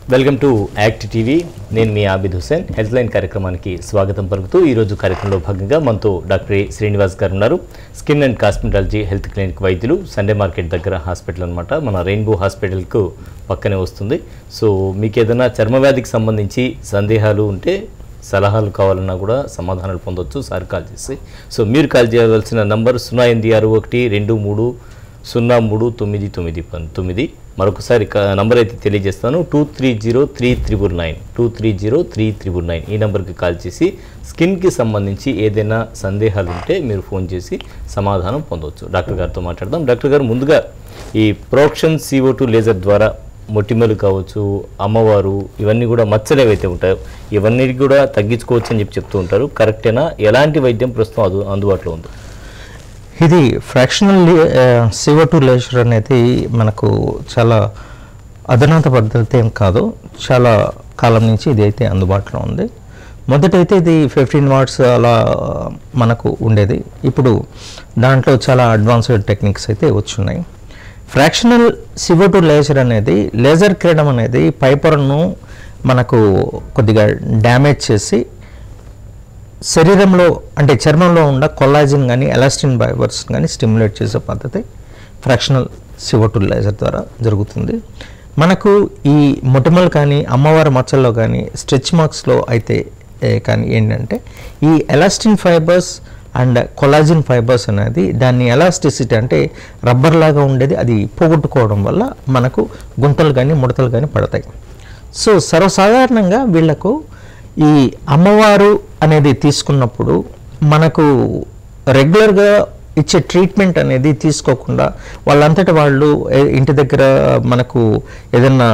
Welcome to act TV నేను మీ Abid Hussain health line కార్యక్రమానికి స్వాగతం పలుకుతూ ఈరోజు కార్యక్రమంలో భాగంగా మనతో డాక్టర్ ఏ శ్రీనివాస్ గారు ఉన్నారు skin and cosmetology health clinic వైద్యులు సండే మార్కెట్ దగ్గర హాస్పిటల్ అనమాట మన రెయిన్బో హాస్పిటల్కు పక్కనే వస్తుంది సో మీకు ఏదైనా చర్మ వ్యాధికి సంబంధించి సందేహాలు ఉంటే సలహాలు కావాలన్నా కూడా సమాధానాలు పొందొచ్చు సార్ కాల్ చేసి సో మీరు కాల్ చేయవలసిన నంబర్ సున్నా ఎనిమిది ఆరు ఒకటి రెండు మూడు సున్నా మూడు తొమ్మిది తొమ్మిది పంతొమ్మిది మరొకసారి క- నంబర్ అయితే తెలియజేస్తాను two three zero three triple nine two three zero three triple nine ఈ నెంబర్కి కాల్ చేసి స్కిన్కి సంబంధించి ఏదైనా సందేహాలు ఉంటే మీరు ఫోన్ చేసి సమాధానం పొందవచ్చు డాక్టర్ గారితో మాట్లాడదాం డాక్టర్ గారు ముందుగా ఈ ప్రోక్షన్ సిఓ టూ లేజర్ ద్వారా మొటిమలు కావచ్చు అమ్మవారు ఇవన్నీ కూడా మచ్చలు ఏవైతే ఉంటాయో ఇవన్నీ కూడా తగ్గించుకోవచ్చు అని చెప్పి చెప్తూ ఉంటారు కరెక్టేనా ఎలాంటి వైద్యం ప్రస్తుతం అదు అందుబాటులో ఉంది ఇది ఫ్రాక్షనల్ సివో టూ లేజర్ అనేది మనకు చాలా అధునాత పద్ధతి ఏం కాదు చాలా కాలం నుంచి ఇది అయితే అందుబాటులో ఉంది మొదటైతే ఇది ఫిఫ్టీన్ వాట్స్ అలా మనకు ఉండేది ఇప్పుడు దాంట్లో చాలా అడ్వాన్స్డ్ టెక్నిక్స్ అయితే వచ్చున్నాయి ఫ్రాక్షనల్ సివో టూ లేజర్ అనేది లేజర్ కిరణం అనేది పైపొరను మనకు కొద్దిగా డ్యామేజ్ చేసి శరీరంలో అంటే చర్మంలో ఉన్న కొల్లాజిన్ కానీ ఎలాస్టిన్ ఫైబర్స్ కానీ స్టిమ్యులేట్ చేసే పద్ధతి ఫ్రాక్షనల్ సివోటుల్ లేజర్ ద్వారా జరుగుతుంది మనకు ఈ మొటిమలు కానీ అమ్మవారి మచ్చల్లో కానీ స్ట్రెచ్ మార్క్స్లో అయితే ఏ, కానీ ఏంటంటే ఈ elastin fibres and collagen fibres అనేది దాన్ని ఎలాస్టిసిటీ అంటే రబ్బర్ లాగా ఉండేది అది పోగొట్టుకోవడం వల్ల మనకు గుంతలు కానీ ముడతలు కానీ పడతాయి సో సర్వసాధారణంగా వీళ్ళకు ఈ అమ్మవారు అనేది తీసుకున్నప్పుడు మనకు రెగ్యులర్గా ఇచ్చే ట్రీట్మెంట్ అనేది తీసుకోకుండా వాళ్ళంతట వాళ్ళు ఏ- ఇంటి దగ్గర మనకు ఏదన్నా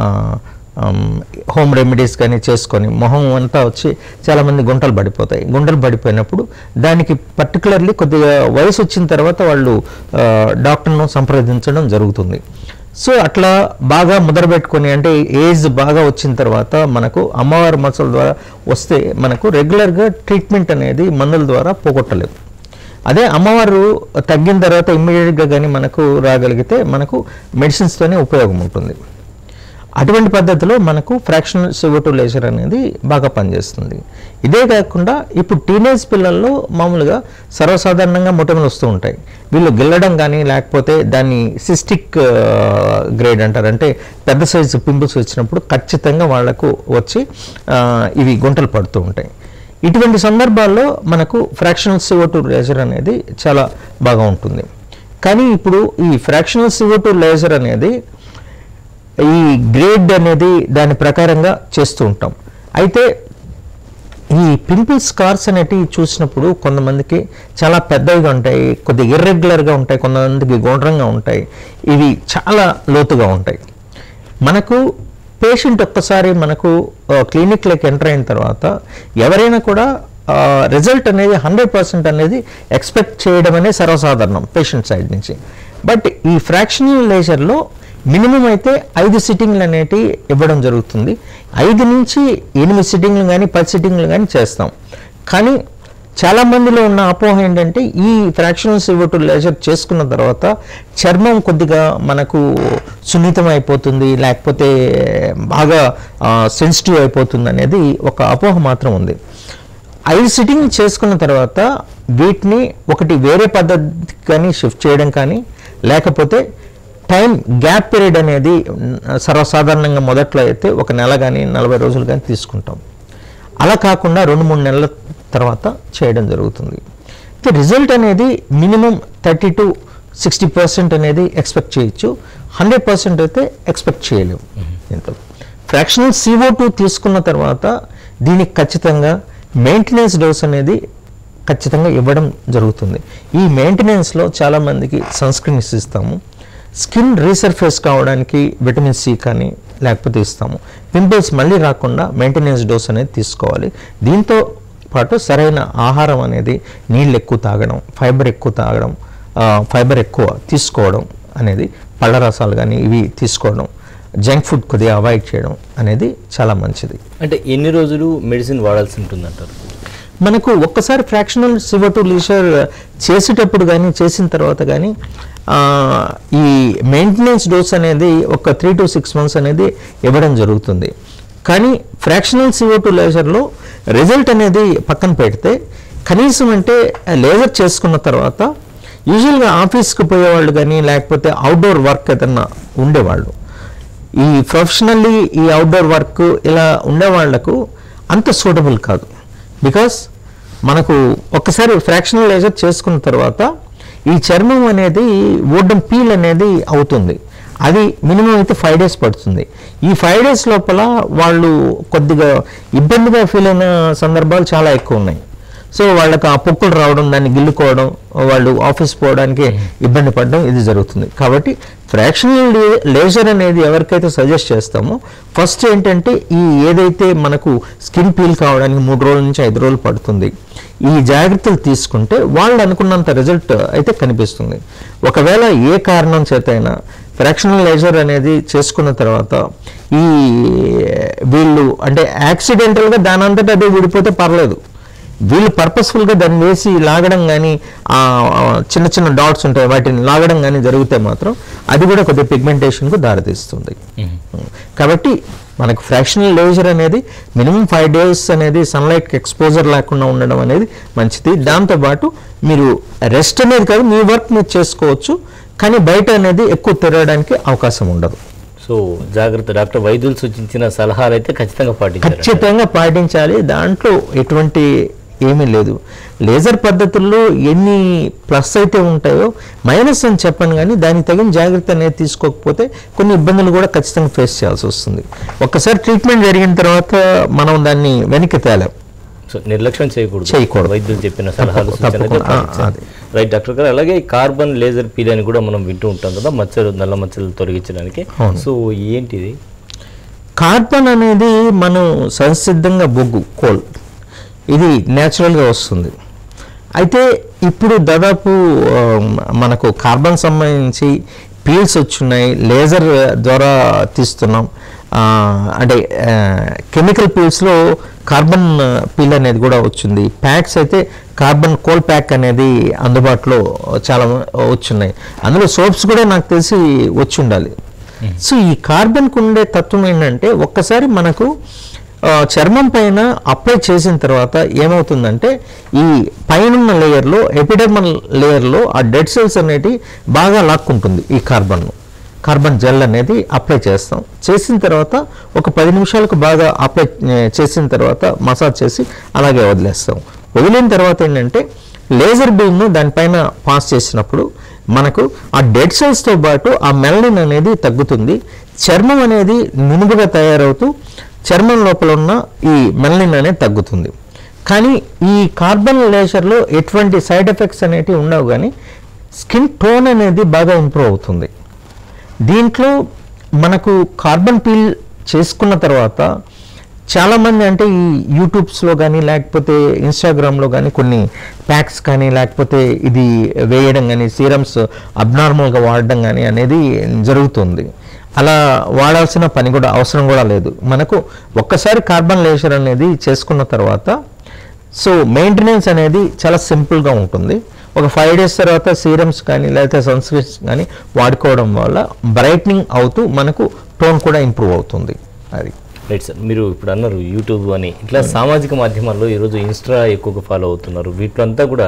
హోమ్ రెమెడీస్ కానీ చేసుకొని మొహం అంతా వచ్చి చాలామంది గుంటలు పడిపోతాయి గుంటలు పడిపోయినప్పుడు దానికి పర్టికులర్లీ కొద్దిగా వయసు వచ్చిన తర్వాత వాళ్ళు ఆ, డాక్టర్ను సంప్రదించడం జరుగుతుంది సో అట్లా బాగా ముద్రపెట్టుకొని అంటే ఏజ్ బాగా వచ్చిన తర్వాత మనకు అమ్మవారి మచ్చల ద్వారా వస్తే మనకు రెగ్యులర్గా ట్రీట్మెంట్ అనేది మందుల ద్వారా పోగొట్టలేదు అదే అమ్మవారు తగ్గిన తర్వాత ఇమ్మీడియట్గా కానీ మనకు రాగలిగితే మనకు మెడిసిన్స్తోనే ఉపయోగం ఉంటుంది అటువంటి పద్ధతిలో మనకు ఫ్రాక్షనల్ సివోటో లేజర్ అనేది బాగా పనిచేస్తుంది ఇదే కాకుండా ఇప్పుడు టీనేజ్ పిల్లల్లో మామూలుగా సర్వసాధారణంగా మొటిమలు వస్తూ ఉంటాయి వీళ్ళు గిల్లడం కానీ లేకపోతే దాన్ని సిస్టిక్ గ్రేడ్ అంటారు అంటే పెద్ద సైజు పింపుల్స్ వచ్చినప్పుడు ఖచ్చితంగా వాళ్లకు వచ్చి ఆ, ఇవి గుంటలు పడుతూ ఉంటాయి ఇటువంటి సందర్భాల్లో మనకు ఫ్రాక్షనల్ సివోటో లేజర్ అనేది చాలా బాగా ఉంటుంది కానీ ఇప్పుడు ఈ ఫ్రాక్షనల్ సివోటో లేజర్ అనేది ఈ గ్రేడ్ అనేది దాని ప్రకారంగా చేస్తూ ఉంటాం అయితే ఈ పింపుల్ స్కార్స్ అనేటివి చూసినప్పుడు కొంతమందికి చాలా పెద్దవిగా ఉంటాయి కొద్దిగా ఇర్రెగ్యులర్గా ఉంటాయి కొంతమందికి గుండ్రంగా ఉంటాయి ఇవి చాలా లోతుగా ఉంటాయి మనకు పేషెంట్ ఒక్కసారి మనకు క్లినిక్లోకి ఎంటర్ అయిన తర్వాత ఎవరైనా కూడా రిజల్ట్ అనేది హండ్రెడ్ పర్సెంట్ అనేది ఎక్స్పెక్ట్ చేయడం అనేది సర్వసాధారణం పేషెంట్ సైడ్ నుంచి బట్ ఈ ఫ్రాక్షనల్ లేజర్లో మినిమం అయితే ఐదు సిట్టింగ్లు అనేటివి ఇవ్వడం జరుగుతుంది ఐదు నుంచి ఎనిమిది సిట్టింగ్లు కానీ పది సిట్టింగ్లు కానీ చేస్తాం కానీ చాలా మందిలో ఉన్న అపోహ ఏంటంటే ఈ ఫ్రాక్షనల్ సివోటు లేజర్ చేసుకున్న తర్వాత చర్మం కొద్దిగా మనకు సున్నితం అయిపోతుంది లేకపోతే బాగా సెన్సిటివ్ అయిపోతుంది అనేది ఒక అపోహ మాత్రం ఉంది ఐదు సిట్టింగ్ చేసుకున్న తర్వాత వీటిని ఒకటి వేరే పద్ధతి కానీ షిఫ్ట్ చేయడం కానీ లేకపోతే టైం గ్యాప్ పీరియడ్ అనేది మ్, సర్వసాధారణంగా మొదట్లో అయితే ఒక నెల కానీ నలభై రోజులు కానీ తీసుకుంటాం అలా కాకుండా రెండు మూడు నెలల తర్వాత చేయడం జరుగుతుంది అయితే రిజల్ట్ అనేది minimum thirty to sixty percent అనేది ఎక్స్పెక్ట్ చేయొచ్చు హండ్రెడ్ పర్సెంట్ అయితే ఎక్స్పెక్ట్ చేయలేము దీంతో ఫ్రాక్షనల్ సిఓ టూ తీసుకున్న తర్వాత దీనికి ఖచ్చితంగా మెయింటెనెన్స్ డోస్ అనేది ఖచ్చితంగా ఇవ్వడం జరుగుతుంది ఈ మెయింటెనెన్స్లో చాలామందికి సన్ స్క్రీన్స్ ఇస్తాము స్కిన్ రీసర్ఫేస్ కావడానికి విటమిన్ సి కానీ లేకపోతే ఇస్తాము పింపుల్స్ మళ్ళీ రాకుండా మెయింటెనెన్స్ డోస్ అనేది తీసుకోవాలి దీంతో పాటు సరైన ఆహారం అనేది నీళ్ళు ఎక్కువ తాగడం ఫైబర్ ఎక్కువ తాగడం ఆ, ఫైబర్ ఎక్కువ తీసుకోవడం అనేది పళ్ళ రసాలు కానీ ఇవి తీసుకోవడం జంక్ ఫుడ్ కొద్దిగా అవాయిడ్ చేయడం అనేది చాలా మంచిది అంటే ఎన్ని రోజులు మెడిసిన్ వాడాల్సి ఉంటుందంటారు మనకు ఒక్కసారి ఫ్రాక్షనల్ సివో టు లీషర్ చేసేటప్పుడు కానీ చేసిన తర్వాత కానీ ఆ, ఈ మెయింటెనెన్స్ డోస్ అనేది ఒక త్రీ టు సిక్స్ మంత్స్ అనేది ఇవ్వడం జరుగుతుంది కానీ ఫ్రాక్షనల్ సిఓ టూ లేజర్లో రిజల్ట్ అనేది పక్కన పెడితే కనీసం అంటే లేజర్ చేసుకున్న తర్వాత యూజువల్గా ఆఫీస్కి పోయేవాళ్ళు కానీ లేకపోతే అవుట్డోర్ వర్క్ ఏదన్నా ఉండేవాళ్ళు ఈ ప్రొఫెషనల్లీ ఈ అవుట్డోర్ వర్క్ ఇలా ఉండే వాళ్లకు అంత సూటబుల్ కాదు బికాస్ మనకు ఒక్కసారి ఫ్రాక్షనల్ లేజర్ చేసుకున్న తర్వాత ఈ చర్మం అనేది వుడన్ పీల్ అనేది అవుతుంది అది మినిమం అయితే ఫైవ్ డేస్ పడుతుంది ఈ ఫైవ్ డేస్ లోపల వాళ్ళు కొద్దిగా ఇబ్బందిగా ఫీల్ అయిన సందర్భాలు చాలా ఎక్కువ ఉన్నాయి సో వాళ్ళకి ఆ పొక్కులు రావడం దాన్ని గిల్లుకోవడం వాళ్ళు ఆఫీస్ పోవడానికి ఇబ్బంది పడడం ఇది జరుగుతుంది కాబట్టి ఫ్రాక్షనల్ లేజర్ అనేది ఎవరికైతే సజెస్ట్ చేస్తామో ఫస్ట్ ఏంటంటే ఈ ఏదైతే మనకు స్కిన్ పీల్ కావడానికి మూడు రోజుల నుంచి ఐదు రోజులు పడుతుంది ఈ జాగ్రత్తలు తీసుకుంటే వాళ్ళు అనుకున్నంత రిజల్ట్ అయితే కనిపిస్తుంది ఒకవేళ ఏ కారణం చేతైనా ఫ్రాక్షనల్ లేజర్ అనేది చేసుకున్న తర్వాత ఈ వీళ్ళు అంటే యాక్సిడెంటల్గా దాని అంతటా అదే విడిపోతే పర్లేదు వీళ్ళు పర్పస్ఫుల్గా దాన్ని వేసి లాగడం కానీ ఆ ఆ, చిన్న చిన్న డాట్స్ ఉంటాయి వాటిని లాగడం కానీ జరిగితే మాత్రం అది కూడా కొద్దిగా పిగ్మెంటేషన్కు దారితీస్తుంది కాబట్టి మనకు ఫ్రాక్షనల్ లేజర్ అనేది మినిమం ఫైవ్ డేస్ అనేది సన్లైట్కి ఎక్స్పోజర్ లేకుండా ఉండడం అనేది మంచిది దాంతోపాటు మీరు రెస్ట్ అనేది కాదు మీ వర్క్ మీరు చేసుకోవచ్చు కానీ బయట అనేది ఎక్కువ తిరగడానికి అవకాశం ఉండదు సో జాగ్రత్త డాక్టర్ వైద్యులు సూచించిన సలహాలు అయితే ఖచ్చితంగా పాటించారు ఖచ్చితంగా పాటించాలి దాంట్లో ఎటువంటి ఏమీ లేదు లేజర్ పద్ధతుల్లో ఎన్ని ప్లస్ అయితే ఉంటాయో మైనస్ అని చెప్పను కానీ దానికి తగిన జాగ్రత్త అనేది తీసుకోకపోతే కొన్ని ఇబ్బందులు కూడా ఖచ్చితంగా ఫేస్ చేయాల్సి వస్తుంది ఒక్కసారి ట్రీట్మెంట్ జరిగిన తర్వాత మనం దాన్ని వెనక్కి తేలేం సో నిర్లక్ష్యం చేయకూడదు చేయకూడదు. వైద్యులు చెప్పిన సలహాలు తప్పకుండా, సూచనలు అయితే తప్పకుండా. ఆ, పాటించాలి. రైట్ డాక్టర్ గారు అలాగే కార్బన్ లేజర్ పీల్ అని కూడా మనం వింటూ ఉంటాం కదా మచ్చలు నల్ల మచ్చలు తొలగించడానికి అవును. సో ఏంటిది కార్బన్ అనేది మనం సంసిద్ధంగా బొగ్గు కోల్ ఇది న్యాచురల్గా వస్తుంది అయితే ఇప్పుడు దాదాపు ఆ, మనకు కార్బన్ సంబంధించి పీల్స్ వచ్చున్నాయి లేజర్ ద్వారా తీస్తున్నాం ఆ, అంటే కెమికల్ పీల్స్లో కార్బన్ పీల్ అనేది కూడా వచ్చింది ప్యాక్స్ అయితే కార్బన్ కోల్ ప్యాక్ అనేది అందుబాటులో చాలా వచ్చున్నాయి అందులో సోప్స్ కూడా నాకు తెలిసి వచ్చి ఉండాలి సో ఈ కార్బన్కు ఉండే తత్వం ఏంటంటే ఒక్కసారి మనకు ఆ, చర్మం పైన అప్లై చేసిన తర్వాత ఏమవుతుందంటే ఈ పైనున్న లేయర్లో ఎపిడర్మల్ లేయర్లో ఆ డెడ్ సెల్స్ అనేటివి బాగా లాక్కుంటుంది ఈ కార్బన్ను కార్బన్ జెల్ అనేది అప్లై చేస్తాం చేసిన తర్వాత ఒక పది నిమిషాలకు బాగా అప్లై ఏ, చేసిన తర్వాత మసాజ్ చేసి అలాగే వదిలేస్తాం వదిలిన తర్వాత ఏంటంటే లేజర్ బీమ్ను దానిపైన పాస్ చేసినప్పుడు మనకు ఆ డెడ్ సెల్స్తో పాటు ఆ మెలనిన్ అనేది తగ్గుతుంది చర్మం అనేది నునుగుగా తయారవుతూ చర్మం లోపల ఉన్న ఈ మెలనిన్ అనేది తగ్గుతుంది కానీ ఈ కార్బన్ లేజర్లో ఎటువంటి సైడ్ ఎఫెక్ట్స్ అనేటివి ఉండవు కానీ స్కిన్ టోన్ అనేది బాగా ఇంప్రూవ్ అవుతుంది దీంట్లో మనకు కార్బన్ పీల్ చేసుకున్న తర్వాత చాలామంది అంటే ఈ యూట్యూబ్స్లో కానీ లేకపోతే ఇన్స్టాగ్రామ్లో కానీ కొన్ని ప్యాక్స్ కానీ లేకపోతే ఇది వేయడం కానీ సీరమ్స్ అబ్నార్మల్గా వాడడం కానీ అనేది జరుగుతుంది అలా వాడాల్సిన పని కూడా అవసరం కూడా లేదు మనకు ఒక్కసారి కార్బన్ లేజర్ అనేది చేసుకున్న తర్వాత సో మెయింటెనెన్స్ అనేది చాలా సింపుల్గా ఉంటుంది ఒక ఫైవ్ డేస్ తర్వాత సీరమ్స్ కానీ లేకపోతే సన్స్క్రీన్స్ కానీ వాడుకోవడం వల్ల బ్రైట్నింగ్ అవుతూ మనకు టోన్ కూడా ఇంప్రూవ్ అవుతుంది అది రైట్ సార్ మీరు ఇప్పుడు అన్నారు యూట్యూబ్ అని ఇట్లా సామాజిక మాధ్యమాల్లో ఈరోజు ఇన్స్టా ఎక్కువగా ఫాలో అవుతున్నారు వీటిలంతా కూడా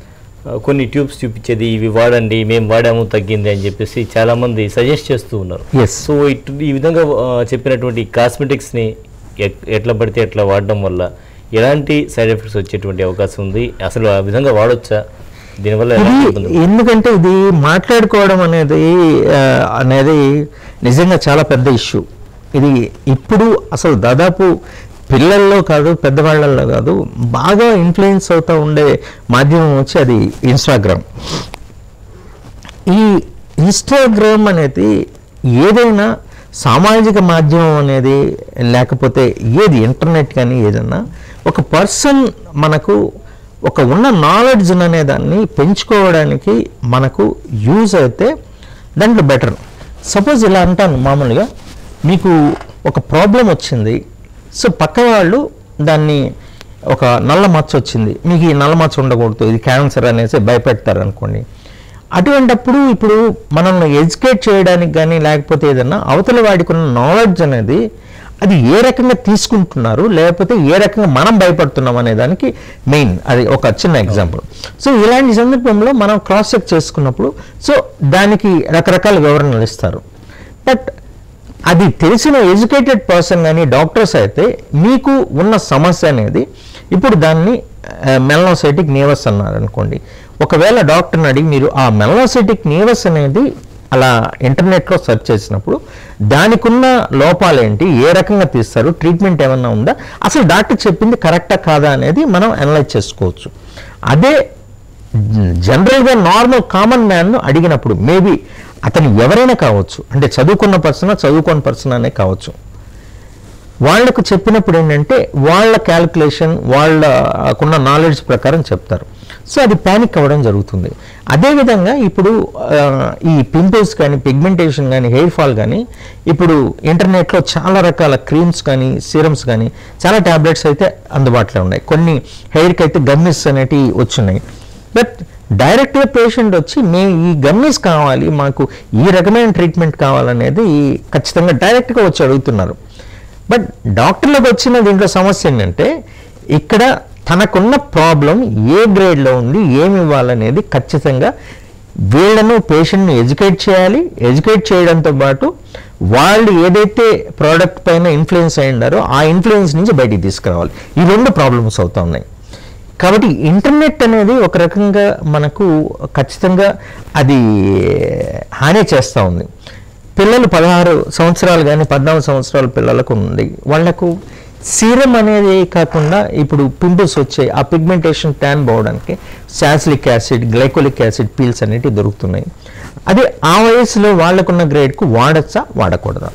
ఆ, కొన్ని ట్యూబ్స్ చూపించేది ఇవి వాడండి మేము వాడాము తగ్గింది అని చెప్పేసి చాలామంది సజెస్ట్ చేస్తూ ఉన్నారు ఎస్ సో ఇటు ఈ విధంగా ఆ, చెప్పినటువంటి కాస్మెటిక్స్ని ఎట్- ఎట్లా పడితే ఎట్లా వాడడం వల్ల ఎలాంటి సైడ్ ఎఫెక్ట్స్ వచ్చేటువంటి అవకాశం ఉంది అసలు ఆ విధంగా వాడొచ్చా దీనివల్ల ఎలాంటి ఇది ఇబ్బందులు ఎందుకంటే ఇది మాట్లాడుకోవడం అనేది ఆ, అనేది నిజంగా చాలా పెద్ద ఇష్యూ ఇది ఇప్పుడు అసలు దాదాపు పిల్లల్లో కాదు పెద్దవాళ్ళల్లో కాదు బాగా ఇన్ఫ్లుయెన్స్ అవుతూ ఉండే మాధ్యమం వచ్చి అది ఇన్స్టాగ్రామ్ ఈ ఇన్స్టాగ్రామ్ అనేది ఏదైనా సామాజిక మాధ్యమం అనేది లేకపోతే ఏది ఇంటర్నెట్ కానీ ఏదన్నా ఒక పర్సన్ మనకు ఒక ఉన్న నాలెడ్జ్ అనే దాన్ని పెంచుకోవడానికి మనకు యూజ్ అయితే దాంట్లో బెటర్ సపోజ్ ఇలా అంటాను మామూలుగా మీకు ఒక ప్రాబ్లం వచ్చింది సో పక్క వాళ్ళు దాన్ని ఒక నల్ల మచ్చ వచ్చింది మీకు ఈ నల్ల మచ్చ ఉండకూడదు ఇది క్యాన్సర్ అనేసి భయపెడతారు అనుకోండి అటువంటప్పుడు ఇప్పుడు మనల్ని ఎడ్యుకేట్ చేయడానికి కానీ లేకపోతే ఏదన్నా అవతల వాడికి ఉన్న నాలెడ్జ్ అనేది అది ఏ రకంగా తీసుకుంటున్నారు లేకపోతే ఏ రకంగా మనం భయపడుతున్నాం అనే దానికి మెయిన్ అది ఒక చిన్న ఎగ్జాంపుల్ సో ఇలాంటి సందర్భంలో మనం క్రాస్ చెక్ చేసుకున్నప్పుడు సో దానికి రకరకాల వివరణలు ఇస్తారు బట్ అది తెలిసిన ఎడ్యుకేటెడ్ పర్సన్ కానీ డాక్టర్స్ అయితే మీకు ఉన్న సమస్య అనేది ఇప్పుడు దాన్ని మెలనోసైటిక్ నేవస్ అన్నారు అనుకోండి ఒకవేళ డాక్టర్ని అడిగి మీరు ఆ మెలనోసైటిక్ నేవస్ అనేది అలా ఇంటర్నెట్లో సెర్చ్ చేసినప్పుడు దానికి ఉన్న లోపాలు ఏంటి ఏ రకంగా తీస్తారు ట్రీట్మెంట్ ఏమన్నా ఉందా అసలు డాక్టర్ చెప్పింది కరెక్టా కాదా అనేది మనం అనలైజ్ చేసుకోవచ్చు అదే జనరల్గా నార్మల్ కామన్ మ్యాన్ను అడిగినప్పుడు మేబీ అతను ఎవరైనా కావచ్చు అంటే చదువుకున్న పర్సన్ చదువుకోని పర్సన్ అనే కావచ్చు వాళ్ళకు చెప్పినప్పుడు ఏంటంటే వాళ్ళ క్యాల్కులేషన్ వాళ్ళకున్న నాలెడ్జ్ ప్రకారం చెప్తారు సో అది ప్యానిక్ అవ్వడం జరుగుతుంది అదేవిధంగా ఇప్పుడు ఆ, ఈ పింపుల్స్ కానీ పిగ్మెంటేషన్ కానీ హెయిర్ ఫాల్ కానీ ఇప్పుడు ఇంటర్నెట్లో చాలా రకాల క్రీమ్స్ కానీ సీరమ్స్ కానీ చాలా ట్యాబ్లెట్స్ అయితే అందుబాటులో ఉన్నాయి కొన్ని హెయిర్కి అయితే గమ్మిస్ అనేటివి వచ్చున్నాయి బట్ డైరెక్ట్గా పేషెంట్ వచ్చి మే ఈ గమ్మీస్ కావాలి మాకు ఈ రకమైన ట్రీట్మెంట్ కావాలనేది ఖచ్చితంగా డైరెక్ట్గా వచ్చి అడుగుతున్నారు బట్ డాక్టర్లకు వచ్చిన దీంట్లో సమస్య ఏంటంటే ఇక్కడ తనకున్న ప్రాబ్లం ఏ గ్రేడ్లో ఉంది ఏమి ఇవ్వాలనేది ఖచ్చితంగా వీళ్ళను పేషెంట్ని ఎడ్యుకేట్ చేయాలి ఎడ్యుకేట్ చేయడంతో పాటు వాళ్ళు ఏదైతే ప్రోడక్ట్ పైన ఇన్ఫ్లుయెన్స్ అయి ఉండారో ఆ ఇన్ఫ్లుయెన్స్ నుంచి బయటికి తీసుకురావాలి ఈ రెండు ప్రాబ్లమ్స్ అవుతా ఉన్నాయి కాబట్టి ఇంటర్నెట్ అనేది ఒక రకంగా మనకు ఖచ్చితంగా అది హాని చేస్తూ ఉంది పిల్లలు పదహారు సంవత్సరాలు కానీ పద్నాలుగు సంవత్సరాల పిల్లలకు ఉంది వాళ్లకు సీరం అనేది కాకుండా ఇప్పుడు పింపుల్స్ వచ్చాయి ఆ పిగ్మెంటేషన్ ట్యాన్ పోవడానికి salicylic acid glycolic acid peels అనేటివి దొరుకుతున్నాయి అది ఆ వయసులో వాళ్ళకున్న గ్రేడ్కు వాడచ్చా వాడకూడదా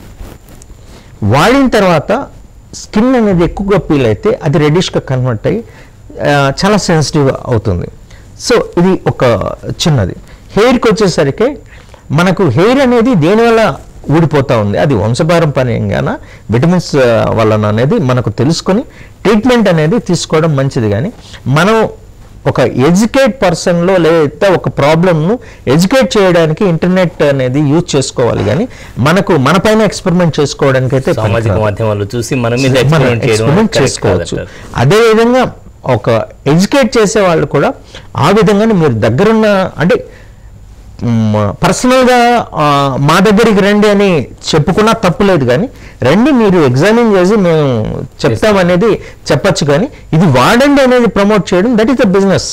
వాడిన తర్వాత స్కిన్ అనేది ఎక్కువగా పీల్ అయితే అది రెడిష్గా కన్వర్ట్ అయ్యి ఆ, చాలా సెన్సిటివ్ అవుతుంది సో ఇది ఒక చిన్నది హెయిర్కి వచ్చేసరికి మనకు హెయిర్ అనేది దేనివల్ల ఊడిపోతూ ఉంది అది వంశపారంపర్యంగాన విటమిన్స్ ఆ, వలన అనేది మనకు తెలుసుకొని ట్రీట్మెంట్ అనేది తీసుకోవడం మంచిది కానీ మనం ఒక ఎడ్యుకేట్ పర్సన్లో లేదా ఒక ప్రాబ్లమ్ను ఎడ్యుకేట్ చేయడానికి ఇంటర్నెట్ అనేది యూజ్ చేసుకోవాలి కానీ మనకు మన పైన ఎక్స్పెరిమెంట్ చేసుకోవడానికి అయితే సామాజిక పనికిరాదు. మాధ్యమాల్లో చూసి మన మీద మనం ఎక్స్పెరిమెంట్ చేయడం experiment correct చేసుకోవచ్చు కాదంటారు. అదే విధంగా ఒక ఎడ్యుకేట్ చేసే వాళ్ళు కూడా ఆ విధంగానే మీరు దగ్గరున్న అంటే మ్, పర్సనల్గా ఆ, మా దగ్గరికి రండి అని చెప్పుకున్నా తప్పు లేదు కానీ రండి మీరు ఎగ్జామిన్ చేసి మేము చెప్తామనేది చెప్పొచ్చు కానీ ఇది వాడండి అనేది ప్రమోట్ చేయడం that is the business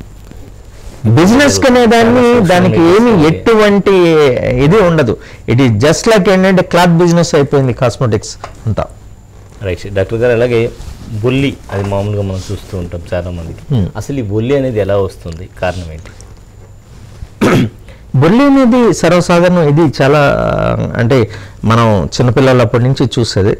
business అనే దాన్ని చాలా social దానికి media ఏమి ఉంది. ఎటువంటి ఇది ఉండదు ఇట్ ఈస్ జస్ట్ లైక్ ఏంటంటే క్లాత్ బిజినెస్ అయిపోయింది కాస్మెటిక్స్ అంతా రైట్ డాక్టర్ గారు అలాగే బొల్లి అది మామూలుగా మనం చూస్తూ ఉంటాం చాలా మందికి Hmm. అసలు ఈ బొల్లి అనేది ఎలా వస్తుంది కారణం ఏంటి బొల్లి అనేది సర్వసాధారణం ఇది చాలా అంటే మనం చిన్నపిల్లలప్పటి నుంచి చూసేది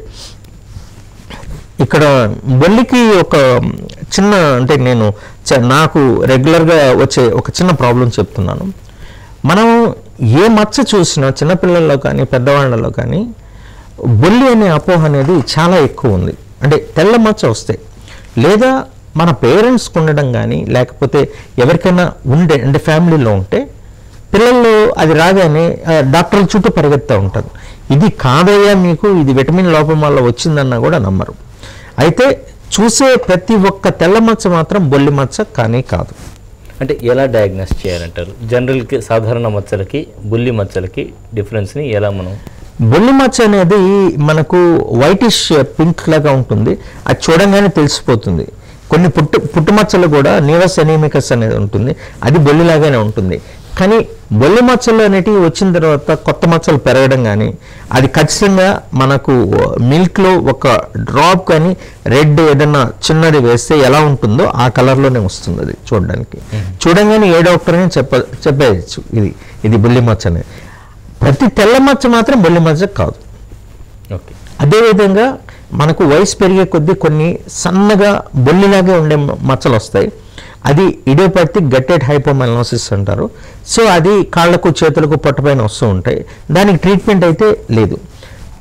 ఇక్కడ బొల్లికి ఒక చిన్న అంటే నేను చ- నాకు రెగ్యులర్గా వచ్చే ఒక చిన్న ప్రాబ్లం చెప్తున్నాను మనం ఏ మచ్చ చూసినా చిన్నపిల్లల్లో కానీ పెద్దవాళ్ళలో కానీ బొల్లి అనే అపోహ అనేది చాలా ఎక్కువ ఉంది అంటే తెల్ల మచ్చ వస్తాయి లేదా మన పేరెంట్స్కి ఉండడం కానీ లేకపోతే ఎవరికైనా ఉండే అంటే ఫ్యామిలీలో ఉంటే పిల్లల్లో అది రాగానే ఆ, డాక్టర్ల చుట్టూ పరిగెత్తా ఉంటారు ఇది కాదయ్యా మీకు ఇది విటమిన్ లోపం వల్ల వచ్చిందన్నా కూడా నమ్మరు అయితే చూసే ప్రతి ఒక్క తెల్ల మచ్చ మాత్రం బొల్లి మచ్చ కానీ కాదు అంటే ఎలా డయాగ్నోస్ చేయాలంటారు జనరల్కి సాధారణ మచ్చలకి బుల్లి మచ్చలకి డిఫరెన్స్ని ఎలా మనం బొల్లి మచ్చ అనేది మనకు వైటిష్ పింక్ లాగా ఉంటుంది అది చూడంగానే తెలిసిపోతుంది కొన్ని పుట్టు పుట్టుమచ్చలు కూడా నీవస్ ఎనీమికస్ అనేది ఉంటుంది అది బొల్లిలాగానే ఉంటుంది కానీ బొల్లి మచ్చలు అనేటివి వచ్చిన తర్వాత కొత్త మచ్చలు పెరగడం కానీ అది ఖచ్చితంగా మనకు మిల్క్లో ఒక డ్రాప్ కానీ రెడ్ ఏదన్నా చిన్నది వేస్తే ఎలా ఉంటుందో ఆ కలర్లోనే వస్తుంది అది చూడడానికి చూడంగానే ఏ డాక్టర్ అని చెప్ప చెప్పేయచ్చు ఇది ఇది బొల్లి మచ్చ అనేది ప్రతి తెల్ల మచ్చ మాత్రం బొల్లి మచ్చ కాదు ఓకే అదేవిధంగా మనకు వయసు పెరిగే కొద్దీ కొన్ని సన్నగా బొల్లిలాగే ఉండే మ- మచ్చలు వస్తాయి అది ఇడియోపతిక్ గట్టెడ్ హైపోమెలనోసిస్ అంటారు సో అది కాళ్ళకు చేతులకు పొట్టపైన వస్తూ ఉంటాయి దానికి ట్రీట్మెంట్ అయితే లేదు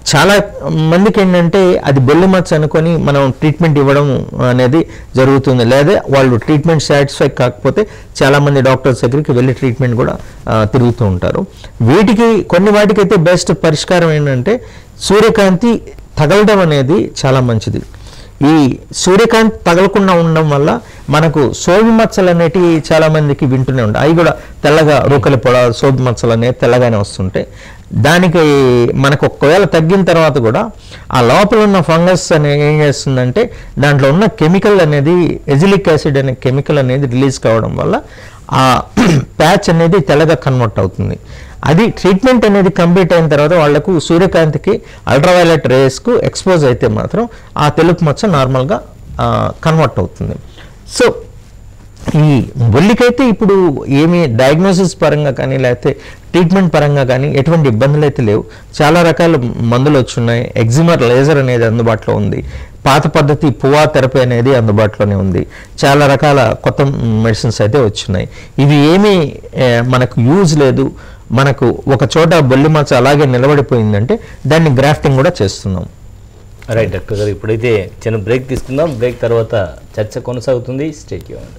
చాలా మందికి ఏంటంటే అది బొల్లి మచ్చ అనుకొని మనం ట్రీట్మెంట్ ఇవ్వడం అనేది జరుగుతుంది లేదా వాళ్ళు ట్రీట్మెంట్ సాటిస్ఫై కాకపోతే చాలామంది డాక్టర్స్ దగ్గరికి వెళ్ళి ట్రీట్మెంట్ కూడా ఆ, తిరుగుతూ ఉంటారు వీటికి కొన్ని వాటికైతే బెస్ట్ పరిష్కారం ఏంటంటే సూర్యకాంతి తగలడం అనేది చాలా మంచిది ఈ సూర్యకాంతి తగలకుండా ఉండడం వల్ల మనకు సోవి మచ్చలు అనేటివి చాలా మందికి వింటూనే ఉంటాయి అవి కూడా తెల్లగా రూకలి పొడ సోవి మచ్చలు అనేవి తెల్లగానే వస్తుంటాయి దానికి మనకు ఒకవేళ తగ్గిన తర్వాత కూడా ఆ లోపల ఉన్న ఫంగస్ అనేది ఏం చేస్తుందంటే దాంట్లో ఉన్న కెమికల్ అనేది ఎజిలిక్ యాసిడ్ అనే కెమికల్ అనేది రిలీజ్ కావడం వల్ల ఆ ప్యాచ్ అనేది తెల్లగా కన్వర్ట్ అవుతుంది అది ట్రీట్మెంట్ అనేది కంప్లీట్ అయిన తర్వాత వాళ్లకు సూర్యకాంతికి అల్ట్రావైలెట్ రేస్కు ఎక్స్పోజ్ అయితే మాత్రం ఆ తెలుపు మచ్చ నార్మల్గా కన్వర్ట్ అవుతుంది సో ఈ బొల్లికైతే ఇప్పుడు ఏమి డయాగ్నోసిస్ పరంగా కానీ లేకపోతే ట్రీట్మెంట్ పరంగా కానీ ఎటువంటి ఇబ్బందులు అయితే లేవు చాలా రకాల మందులు వచ్చున్నాయి ఎగ్జిమర్ లేజర్ అనేది అందుబాటులో ఉంది పాత పద్ధతి పువా థెరపీ అనేది అందుబాటులోనే ఉంది చాలా రకాల కొత్త మెడిసిన్స్ అయితే వచ్చున్నాయి ఇవి ఏమీ ఏ, మనకు యూజ్ లేదు మనకు ఒక చోట బొల్లి మచ్చ అలాగే నిలబడిపోయిందంటే దాన్ని గ్రాఫ్టింగ్ కూడా చేస్తున్నాం రైట్ డాక్టర్ గారు ఇప్పుడైతే చిన్న బ్రేక్ తీసుకుందాం బ్రేక్ తర్వాత చర్చ కొనసాగుతుంది స్టేట్ ఇవ్వండి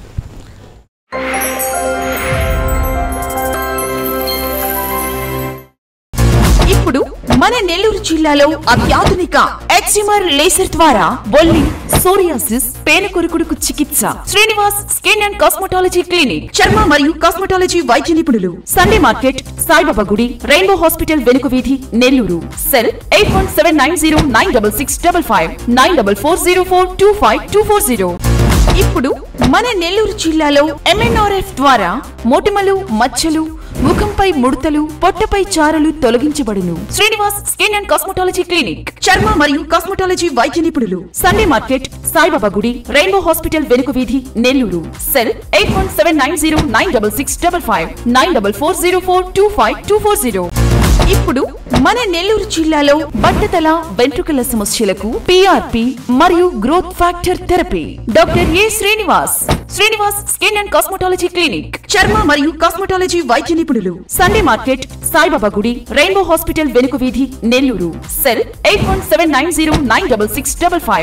ఇప్పుడు మన నెల్లూరు జిల్లాలో అత్యాధునిక ఎక్సిమర్ లేసర్ ద్వారా బొల్లి సోరియాసిస్ పేనకొరుకుడుకు చికిత్స Srinivas skin and cosmetology clinic చర్మ మరియు కాస్మెటాలజీ వైద్య నిపుణులు సండే మార్కెట్ సాయిబాబా గుడి రెయిన్బో హాస్పిటల్ వెనుక వీధి Nellore cell eight one seven nine zero nine double six double five nine double four zero four two five two four zero ఇప్పుడు మన నెల్లూరు జిల్లాలో ఎంఎన్ఆర్ఎఫ్ ద్వారా మొటిమలు మచ్చలు ముఖంపై ముడతలు పొట్టపై చారలు తొలగించబడును Srinivas skin and cosmetology clinic చర్మ మరియు కాస్మెటాలజీ వైద్య నిపుణులు సండే మార్కెట్ సాయిబాబా గుడి రెయిన్బో హాస్పిటల్ వెనుక వీధి Nellore cell eight one seven nine zero nine double six double five nine double four zero four two five two four zero ఇప్పుడు మన నెల్లూరు జిల్లాలో బట్టతల వెంట్రుకల సమస్యలకు పిఆర్పి మరియు growth factor therapy doctor A Srinivas Srinivas skin and cosmetology clinic చర్మ మరియు cosmetology వైద్య నిపుణులు సండే మార్కెట్ సాయిబాబా గుడి రెయిన్బో హాస్పిటల్ వెనుక వీధి Nellore cell eight one seven nine zero nine double six double five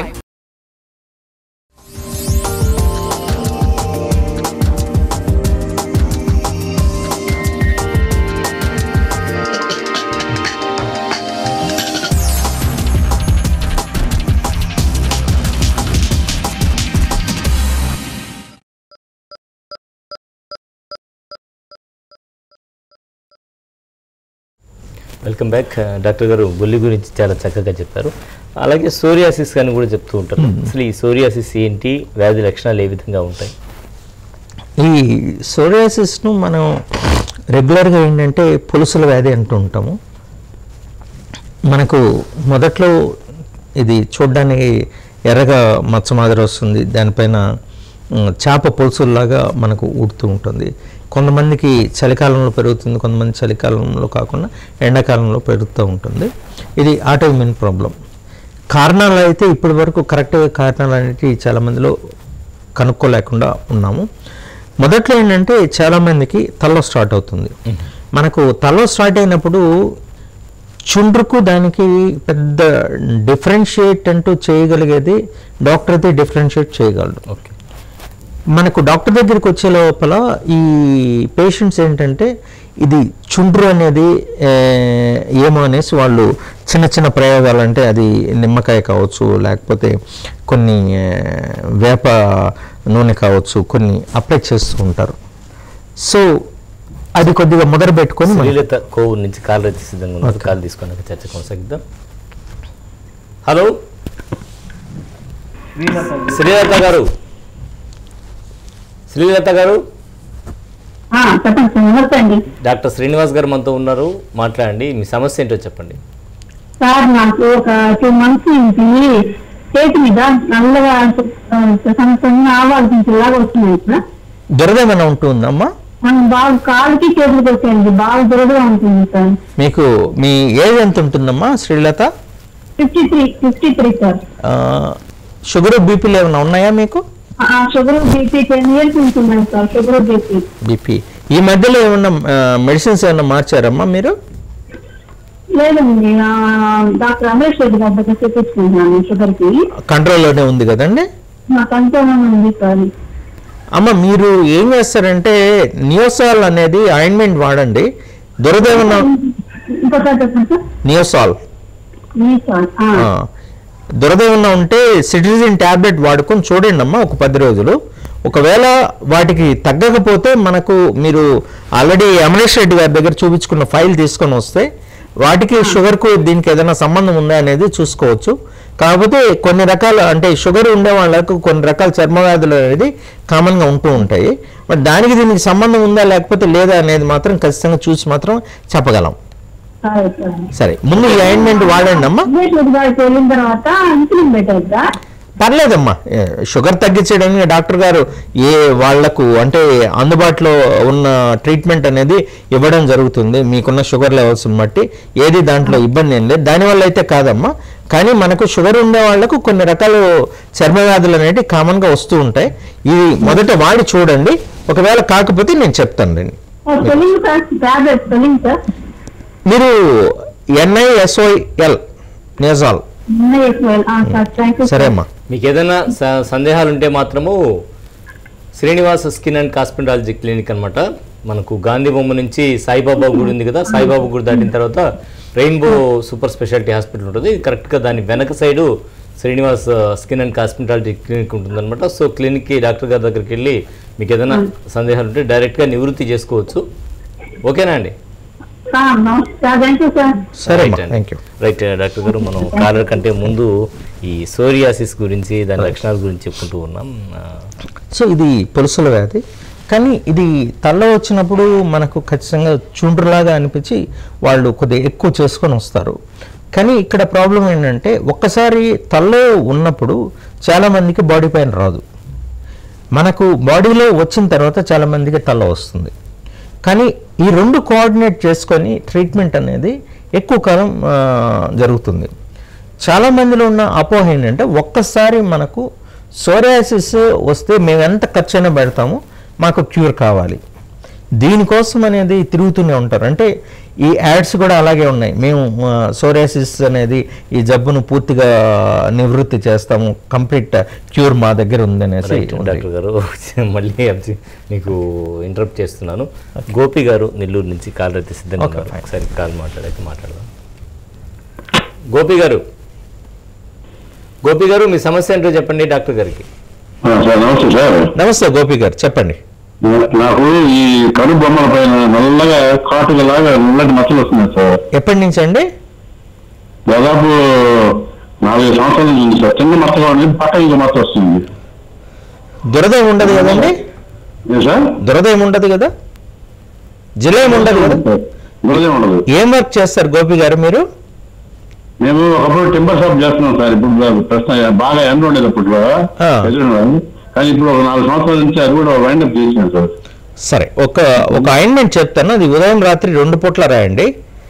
welcome back doctor garu బొల్లి గురించి చాలా చక్కగా చెప్పారు అలాగే సోరియాసిస్ అని కూడా చెప్తూ ఉంటారు అసలు ఈ సోరియాసిస్ ఏంటి వ్యాధి లక్షణాలు ఏ విధంగా ఉంటాయి ఈ సోరియాసిస్ను మనం రెగ్యులర్గా ఏంటంటే పులుసుల వ్యాధి అంటూ ఉంటాము మనకు మొదట్లో ఇది చూడ్డానికి ఎర్రగా మచ్చ మాదిరి వస్తుంది దానిపైన ఉమ్, చేప పులుసుల్లాగా మనకు ఉడుతూ ఉంటుంది కొంతమందికి చలికాలంలో పెరుగుతుంది కొంతమంది చలికాలంలో కాకుండా ఎండాకాలంలో పెరుగుతూ ఉంటుంది ఇది ఆటోఇమ్యూన్ ప్రాబ్లం కారణాలు అయితే ఇప్పటి వరకు కరెక్ట్గా కారణాలు అనేవి చాలామందిలో కనుక్కోలేకుండా ఉన్నాము మొదట్లో ఏంటంటే చాలామందికి తలలో స్టార్ట్ అవుతుంది మనకు తలలో స్టార్ట్ అయినప్పుడు చుండ్రుకు దానికి పెద్ద డిఫరెన్షియేట్ అంటూ చేయగలిగేది డాక్టర్ అయితే డిఫరెన్షియేట్ చేయగలడు ఓకే మనకు డాక్టర్ దగ్గరికి వచ్చే లోపల ఈ పేషెంట్స్ ఏంటంటే ఇది చుండ్రు అనేది ఏ, ఏమో అనేసి వాళ్ళు చిన్న చిన్న ప్రయోగాలు అంటే అది నిమ్మకాయ కావచ్చు లేకపోతే కొన్ని ఏ, వేప నూనె కావచ్చు కొన్ని అప్లై చేస్తూ ఉంటారు సో అది కొద్దిగా మొదలు పెట్టుకొని మనం- శ్రీలత కోవు నుంచి కాల్ రైతు సిద్ధంగా ఉన్నారు కాల్ తీసుకున్నాక చర్చ కొనసాగిద్దాం హలో శ్రీలత గారు శ్రీలత గారు ఆ, చెప్పండి సార్ నమస్తే అండి డాక్టర్ శ్రీనివాస్ గారు మనతో ఉన్నారు మాట్లాడండి మీ సమస్య ఏంటో చెప్పండి సార్ నాకు ఒక టూ మంత్స్ నుంచి చేతి మీద నల్లగా సంవత్సరం ఆవాలు పింఛలాగా వస్తున్నాయి సార్ దురద ఏమైనా ఉంటుందమ్మా మనం బాగా కాలుకి చేతులకు వచ్చాయండి బాగా దురదగా ఉంటుంది సార్ మీకు మీ ఏజ్ ఎంత ఉంటుందమ్మా Srilatha fifty three fifty three sir ఆ, షుగర్ బీపీలు ఏమైనా ఉన్నాయా మీకు ఆ, షుగర్ బీపీ టెన్ ఇయర్స్ నుంచి ఉన్నాయి సార్ షుగర్ బీపీ బీపీ ఈ మధ్యలో ఏమన్నా మెడిసిన్స్ ఏమన్నా మార్చారమ్మా మీరు లేదండి ఆ, డాక్టర్ అమరేష్ రెడ్డి గారి దగ్గర చూపించుకుంటున్నాను షుగర్ కి కంట్రోల్లోనే ఉంది కదండి నాకు అంతేమో ఉంది సార్ అమ్మ మీరు ఏం చేస్తారంటే నియోసాల్ అనేది ఆయింట్మెంట్ వాడండి దురదేమన్నా ఇంకోసారి చెప్పండి సార్ నియోసాల్ మీ సార్ ఆ, ఆ, దురద ఏమన్నా ఉంటే సిటిజన్ ట్యాబ్లెట్ వాడుకొని చూడండి అమ్మా ఒక పది రోజులు ఒకవేళ వాటికి తగ్గకపోతే మనకు మీరు ఆల్రెడీ అమరేష్ రెడ్డి గారి దగ్గర చూపించుకున్న ఫైల్ తీసుకొని వస్తే వాటికి షుగర్కు దీనికి ఏదైనా సంబంధం ఉందా అనేది చూసుకోవచ్చు కాకపోతే కొన్ని రకాల అంటే షుగర్ ఉండే వాళ్ళకు కొన్ని రకాల చర్మ వ్యాధులు అనేది కామన్గా ఉంటూ ఉంటాయి మరి దానికి దీనికి సంబంధం ఉందా లేకపోతే లేదా అనేది మాత్రం ఖచ్చితంగా చూసి మాత్రం చెప్పగలం సరే సార్ సరే ముందు ఈ అయింట్మెంట్ వాడండి అమ్మా అమరేష్ రెడ్డి గారికి వెళ్ళిన తర్వాత ఇన్సులిన్ పెట్టద్దా పర్లేదమ్మా ఏ, షుగర్ తగ్గించడానికి డాక్టర్ గారు ఏ వాళ్లకు అంటే అందుబాటులో ఉన్న ట్రీట్మెంట్ అనేది ఇవ్వడం జరుగుతుంది మీకున్న షుగర్ లెవెల్స్ బట్టి ఏది దాంట్లో ఇబ్బంది ఏం లేదు దానివల్ల అయితే కాదమ్మా కానీ మనకు షుగర్ ఉండే వాళ్ళకు కొన్ని రకాల చర్మ వ్యాధులు అనేవి కామన్గా వస్తూ ఉంటాయి ఇది మొదట వాడి చూడండి ఒకవేళ కాకపోతే నేను చెప్తాను రండి spelling sir tablet spelling sir మీరు NISOL nasal sir thank you సరే అమ్మా మీకు ఏదైనా స- సందేహాలు ఉంటే మాత్రము Srinivasa skin and cosmetology clinic అన్నమాట మనకు గాంధీ బొమ్మ నుంచి సాయిబాబా గుడి ఉంది కదా సాయిబాబా గుడి దాటిన తర్వాత రెయిన్బో సూపర్ స్పెషాలిటీ హాస్పిటల్ ఉంటుంది కరెక్ట్గా దాని వెనక side Srinivas skin and cosmetology clinic ఉంటుందన్నమాట సో క్లినిక్కి డాక్టర్ గారి దగ్గరికి వెళ్ళి మీకు ఏదైనా సందేహాలు ఉంటే డైరెక్ట్గా నివృత్తి చేసుకోవచ్చు ఓకేనా అండి సార్ నమస్కారం థ్యాంక్ యూ సార్ సరే రైట్ అమ్మా అండి. థ్యాంక్ యూ రైట్ డాక్టర్ గారు మనం కాలర్ కంటే ముందు ఈ సోరియాసిస్ గురించి దాని లక్షణాల గురించి చెప్పుకుంటూ ఉన్నాం ఆ, సో ఇది పొలుసుల వ్యాధి కానీ ఇది తల్ల వచ్చినప్పుడు మనకు ఖచ్చితంగా చుండ్రులాగా అనిపించి వాళ్ళు కొద్దిగా ఎక్కువ చేసుకొని వస్తారు కానీ ఇక్కడ ప్రాబ్లం ఏంటంటే ఒక్కసారి తల్లో ఉన్నప్పుడు చాలామందికి బాడీ పెయిన్ రాదు మనకు బాడీలో వచ్చిన తర్వాత చాలామందికి తల వస్తుంది కానీ ఈ రెండు కోఆర్డినేట్ చేసుకొని ట్రీట్మెంట్ అనేది ఎక్కువ కాలం ఆ, జరుగుతుంది చాలా మందిలో ఉన్న అపోహ ఏంటంటే ఒక్కసారి మనకు సోరియాసిస్ వస్తే మేము ఎంత ఖర్చు అయినా పెడతాము మాకు క్యూర్ కావాలి దీనికోసం అనేది తిరుగుతూనే ఉంటారు అంటే ఈ యాడ్స్ కూడా అలాగే ఉన్నాయి మేము సోరియాసిస్ అనేది ఈ జబ్బును పూర్తిగా నివృత్తి చేస్తాము కంప్లీట్ క్యూర్ మా దగ్గర ఉందనేసి రైట్ ఉంది. డాక్టర్ గారు మళ్ళీ అబ్జి- మీకు ఇంటరప్ట్ చేస్తున్నాను గోపి గారు నెల్లూరు నుంచి కాల్ అయితే సిద్ధంగా Okay, ఉన్నారు fine. ఒకసారి కాల్ మాట్లాడైతే మాట్లాడదాం గోపి గారు గోపి గారు మీ సమస్య ఏంటో చెప్పండి డాక్టర్ గారికి ఆ, సార్ నమస్తే సార్ నమస్తే గోపి గారు చెప్పండి నా- నాకు ఈ కడు బొమ్మల పైన నల్లగా కాటుగా లాగా నల్లటి మచ్చలు వస్తున్నాయి సార్ ఎప్పటి నుంచి అండి దాదాపు నాలుగు సంవత్సరాల నుంచి ఉంది సార్ చిన్న మచ్చగా ఉంది పట్ట ఇంకా మచ్చ వస్తుంది దురద ఏమి ఉండదు కదండి ఏ సార్ దురద ఏమి ఉండదు కదా జిల్లా ఏమి ఉండదు కదా గురదే ఉండదు ఏం వర్క్ చేస్తారు గోపి గారు మీరు మేము ఒకప్పుడు టింబర్ షాప్ చేస్తున్నాం సార్ ఇప్పుడు ప్రశ్న బాగా ఎండ ఉండేది అప్పట్లో ఆ. ఎదురుండదు. కానీ ఇప్పుడు ఒక నాలుగు సంవత్సరాల నుంచి అది కూడా వైండప్ చేసినాం సార్ సరే ఒక ఒక అయింట్మెంట్ చెప్తాను అది ఉదయం రాత్రి రెండు పూట్ల రాయండి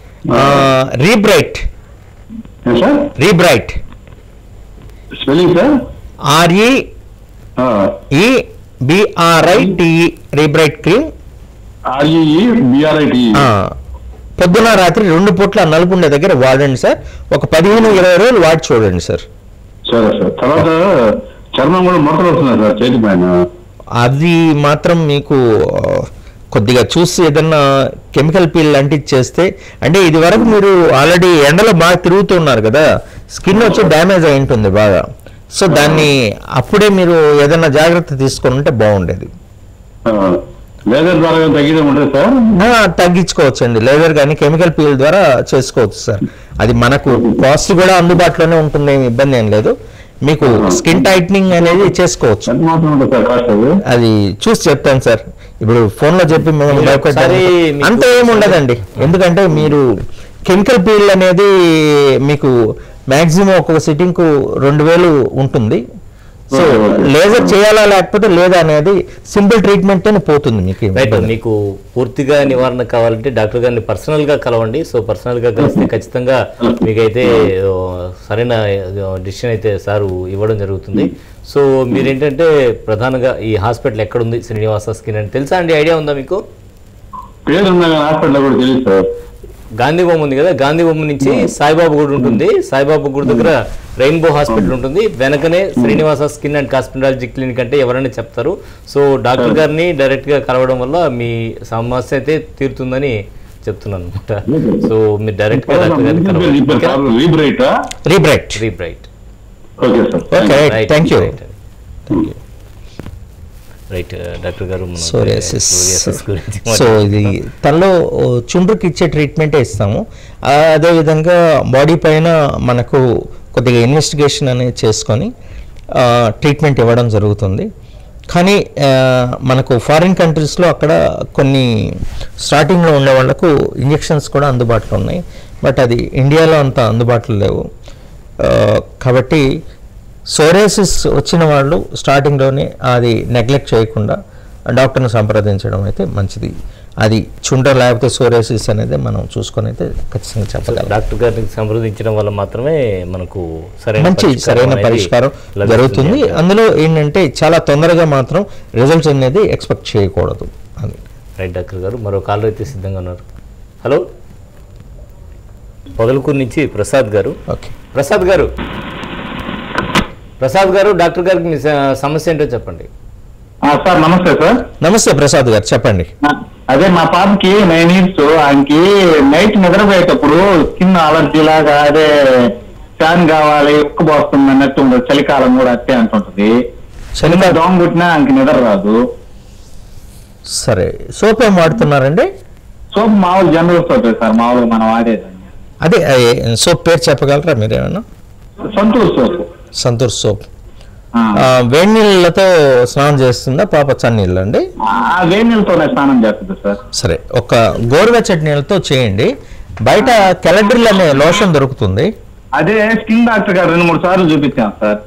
రీబ్రైట్ ఏం sir Rebright spelling sir RE ఆ, E BRI TE Rebright cream REE BRIT పొద్దున రాత్రి రెండు పూట్ల నలుపుండే దగ్గర వాడండి సార్ ఒక పదిహేను ఇరవై రోజులు వాడి చూడండి సార్ సరే సార్ తర్వాత చర్మం కూడా ముడతలు వస్తున్నాయి సార్ చేతి పైన అది మాత్రం మీకు ఆ, కొద్దిగా చూసి ఏదన్నా కెమికల్ పీల్ లాంటిది చేస్తే అంటే ఇది వరకు మీరు ఆల్రెడీ ఎండలో బాగా తిరుగుతున్నారు కదా స్కిన్ వచ్చి డ్యామేజ్ అయి ఉంటుంది బాగా సో దాన్ని అప్పుడే మీరు ఏదైనా జాగ్రత్త తీసుకొని ఉంటే బాగుండేది ఆ, లేజర్ ద్వారా ఏమైనా తగ్గిదే ఉంటుంది సార్ ఆ, తగ్గించుకోవచ్చండి లేదర్ కానీ కెమికల్ పీల్ ద్వారా చేసుకోవచ్చు సార్ అది మనకు కాస్ట్ కూడా అందుబాటులోనే ఉంటుంది ఏమి ఇబ్బంది ఏం లేదు మీకు స్కిన్ టైట్నింగ్ అనేది చేసుకోవచ్చు ఎంత మాత్రం ఉంటుంది సార్ కాస్ట్ అది అది చూసి చెప్తాను సార్ ఇప్పుడు ఫోన్ లో చెప్పి మేము మీరు భయపెట్టాలి. ఒకసారి మీకు- అంత ఏమి ఉండదండి ఎందుకంటే మీరు కెమికల్ పీల్ అనేది మీకు మాక్సిమం ఒక్కొక్క సిట్టింగ్ కు రెండు వేలు ఉంటుంది సో లేజర్ చేయాలా లేకపోతే లేదా అనేది సింపుల్ ట్రీట్మెంట్ అని పోతుంది మీకు ఏం రైట్ ఇబ్బంది. మీకు పూర్తిగా నివారణ కావాలంటే డాక్టర్ గారిని పర్సనల్ గా కలవండి సో పర్సనల్ గా కలిస్తే ఖచ్చితంగా మీకైతే ఓ, సరైన డిసిషన్ అయితే సారు ఇవ్వడం జరుగుతుంది సో మీరేంటంటే ప్రధానంగా ఈ హాస్పిటల్ ఎక్కడుంది శ్రీనివాస స్కిన్ అని తెలుసా అండి ఐడియా ఉందా మీకు పేరు ఉన్నా కానీ హాస్పిటల్ కూడా తెలియదు సార్ గాంధీ బొమ్మ ఉంది కదా గాంధీ బొమ్మ నుంచి సాయిబాబా గుడి ఉంటుంది సాయిబాబా గుడి దగ్గర రెయిన్బో హాస్పిటల్ ఉంటుంది వెనకనే Srinivasa skin and cosmetology clinic అంటే ఎవరైనా చెప్తారు సో డాక్టర్ గారిని డైరెక్ట్ గా కలవడం వల్ల మీ సమస్య అయితే తీరుతుందని చెప్తున్నాను అనమాట సో మీరు డైరెక్ట్ గా డాక్టర్ గారిని కలవండి Rebright Rebright Rebright okay sir okay right thank you right doctor గారు మనం సోరియాసిస్ psoriasis గురించి సో ఇది తనలో చుండ్రుకి ఇచ్చే ట్రీట్మెంటే ఇస్తాము ఆ, అదేవిధంగా బాడీ పైన మనకు కొద్దిగా ఇన్వెస్టిగేషన్ అనేది చేసుకొని ఆ, ట్రీట్మెంట్ ఇవ్వడం జరుగుతుంది కానీ ఆ, మనకు ఫారిన్ కంట్రీస్లో అక్కడ కొన్ని స్టార్టింగ్లో ఉండే వాళ్ళకు ఇంజెక్షన్స్ కూడా అందుబాటులో ఉన్నాయి బట్ అది ఇండియాలో అంత అందుబాటులో లేవు ఆ, కాబట్టి సోరేసిస్ వచ్చిన వాళ్ళు స్టార్టింగ్లోనే అది నెగ్లెక్ట్ చేయకుండా డాక్టర్ని సంప్రదించడం అయితే మంచిది అది చుండ్ర లేకపోతే సోరేసిస్ అనేది మనం చూసుకొని అయితే ఖచ్చితంగా చెప్పగలం డాక్టర్ గారిని సంప్రదించడం వల్ల మాత్రమే మనకు సరైన మంచి పరిష్కారం సరైన అనేది పరిష్కారం లభిస్తుంది జరుగుతుంది అంటారు. అందులో ఏంటంటే చాలా తొందరగా మాత్రం రిజల్ట్స్ అనేది ఎక్స్పెక్ట్ చేయకూడదు అని రైట్ డాక్టర్ గారు మరో కాలర్ అయితే సిద్ధంగా ఉన్నారు హలో పొదలకూరు నుంచి ప్రసాద్ గారు ఓకే ప్రసాద్ గారు ప్రసాద్ గారు డాక్టర్ గారికి మీ స- సమస్య ఏంటో చెప్పండి సార్ నమస్తే సార్ నమస్తే ప్రసాద్ గారు చెప్పండి అదే మా పాపకి నైన్ ఇయర్స్ ఆయనకి నైట్ నిద్రపోయేటప్పుడు స్కిన్ అలర్జీ లాగా అదే ఫ్యాన్ కావాలి ఉక్కు పోస్తుంది అన్నట్టు ఉండదు చలికాలం కూడా అట్టే అంటుంటది చలిగా దోమ కుట్టినా ఆయనకి నిద్ర రాదు సరే సోప్ ఏం వాడుతున్నారండి సోప్ మామూలు జనరల్ సోప్ సార్ మామూలుగా మనం వాడేది అదే సోప్ పేరు చెప్పగలరా మీరు ఏమన్నా సంతూర్ సోప్ సంతూర్ సోప్ ఆ. ఆ, వేడి నీళ్ళతో స్నానం చేస్తుందా పాప చన్నీళ్ళు అండి ఆ వేడి నీళ్ళతోనే స్నానం చేస్తుంది సార్ సరే ఒక గోరువెచ్చటి నీళ్ళతో చేయండి బయట కెలడ్రిల్ అనే లోషన్ దొరుకుతుంది అదే స్కిన్ డాక్టర్ గారు రెండు మూడు సార్లు చూపించాం సార్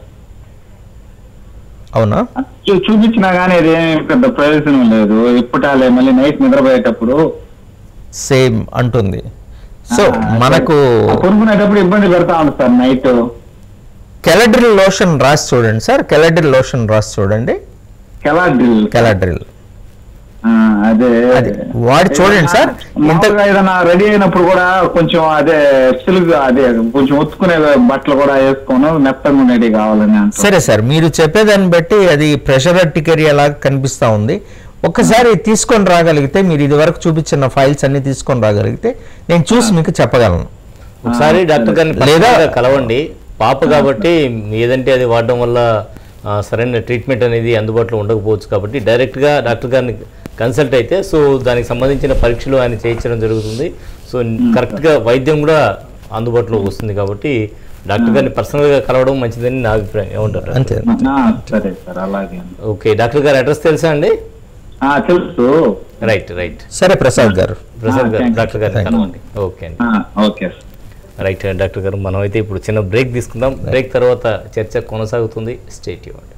అవునా చూ- చూపించినా కానీ అది ఏం పెద్ద ప్రయోజనం లేదు ఇప్పటాలే మళ్ళీ నైట్ నిద్రపోయేటప్పుడు సేమ్ అంటుంది సో ఆ, మనకు ఆ కొనుక్కునేటప్పుడు ఇబ్బంది పెడతా ఉంది సార్ నైట్ కెలడ్రిల్ లోషన్ రాసి చూడండి సార్ కెలడ్రిల్ లోషన్ రాసి చూడండి కెలాడ్రిల్ కెలడ్రిల్ ఆ, అదే అది వాడి చూడండి సార్. ఇంత- మామూలుగా ఏదైనా రెడీ అయినప్పుడు కూడా కొంచెం అదే సిలుగు అదే కొంచెం ఉత్తుకునే బట్టలు కూడా వేసుకోను మెత్తగా ఉండేది కావాలని అంటారు. సరే సార్ మీరు చెప్పేదాన్ని బట్టి అది ప్రెషర్ అట్టికరియా లాగా కనిపిస్తూ ఉంది ఒక్కసారి తీసుకొని రాగలిగితే మీరు ఇది వరకు చూపించిన ఫైల్స్ అన్ని తీసుకొని రాగలిగితే నేను చూసి మీకు చెప్పగలను ఒకసారి డాక్టర్ గారిని లేదా- లేదా కలవండి పాప కాబట్టి ఏదంటే అది వాడడం వల్ల ఆ, సరైన ట్రీట్మెంట్ అనేది అందుబాటులో ఉండకపోవచ్చు కాబట్టి డైరెక్ట్గా డాక్టర్ గారిని కన్సల్ట్ అయితే సో దానికి సంబంధించిన పరీక్షలు ఆయన చేయించడం జరుగుతుంది సో కరెక్ట్గా వైద్యం కూడా అందుబాటులో వస్తుంది కాబట్టి డాక్టర్ గారిని పర్సనల్గా కలవడం మంచిదని నా అభిప్రాయం ఏమంటారు అంతే ఆ, సరే సార్ అలాగే ఓకే డాక్టర్ గారి అడ్రస్ తెలుసా అండి ఆ, తెలుసు రైట్ రైట్ సరే ప్రసాద్ గారు Prasad garu thank you. Doctor గారిని Thank you. కలవండి ఓకే అండి ఆ, ఓకే సార్ రైట్ డాక్టర్ గారు మనం అయితే ఇప్పుడు చిన్న బ్రేక్ తీసుకుందాం బ్రేక్ తర్వాత చర్చ కొనసాగుతుంది స్టేట్ ఇవ్వండి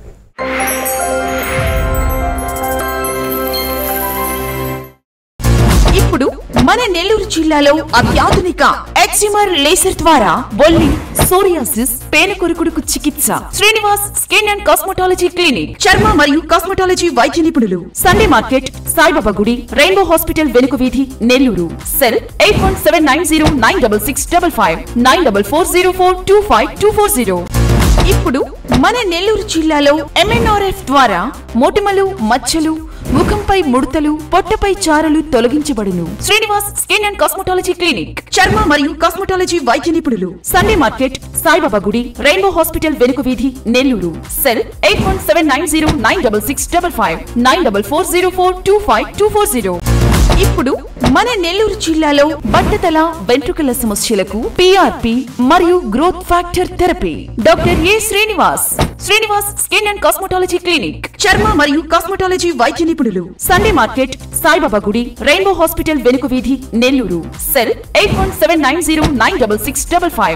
ఇప్పుడు మన నెల్లూరు జిల్లాలో అత్యాధునిక ఎక్సిమర్ లేసర్ ద్వారా బొల్లి సోరియాసిస్ పేనకొరుకుడుకు చికిత్స Srinivas skin and cosmetology clinic చర్మ మరియు కాస్మెటాలజీ వైద్య నిపుణులు సండే మార్కెట్ సాయిబాబా గుడి రెయిన్బో హాస్పిటల్ వెనుక వీధి Nellore cell eight one seven nine zero nine double six double five nine double four zero four two five two four zero ఇప్పుడు మన నెల్లూరు జిల్లాలో ఎంఎన్ఆర్ఎఫ్ ద్వారా మొటిమలు మచ్చలు ముఖంపై ముడతలు పొట్టపై చారలు తొలగించబడును Srinivas skin and cosmetology clinic చర్మ మరియు కాస్మెటాలజీ వైద్య నిపుణులు సండే మార్కెట్ సాయిబాబా గుడి రెయిన్బో హాస్పిటల్ వెనుక వీధి Nellore cell eight one seven nine zero nine double six double five nine double four zero four two five two four zero ఇప్పుడు మన నెల్లూరు జిల్లాలో బట్టతల వెంట్రుకల సమస్యలకు పిఆర్పి మరియు growth factor therapy doctor A Srinivas Srinivas skin and cosmetology clinic చర్మ మరియు cosmetology వైద్య నిపుణులు సండే మార్కెట్ సాయిబాబా గుడి రెయిన్బో హాస్పిటల్ వెనుక వీధి Nellore cell eight one seven nine zero nine double six double five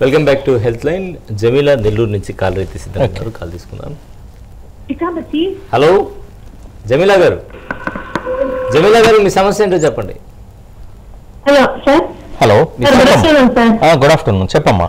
welcome back to health line Jameela Nellore నుంచి call రైతు సిద్ధంగా ఉన్నారు. కాల్ తీసుకుందాం హలో జమీలా గారు జమీలా గారు మీ సమస్య ఏంటో చెప్పండి hello sir hello sir good afternoon sir good afternoon చెప్పమ్మా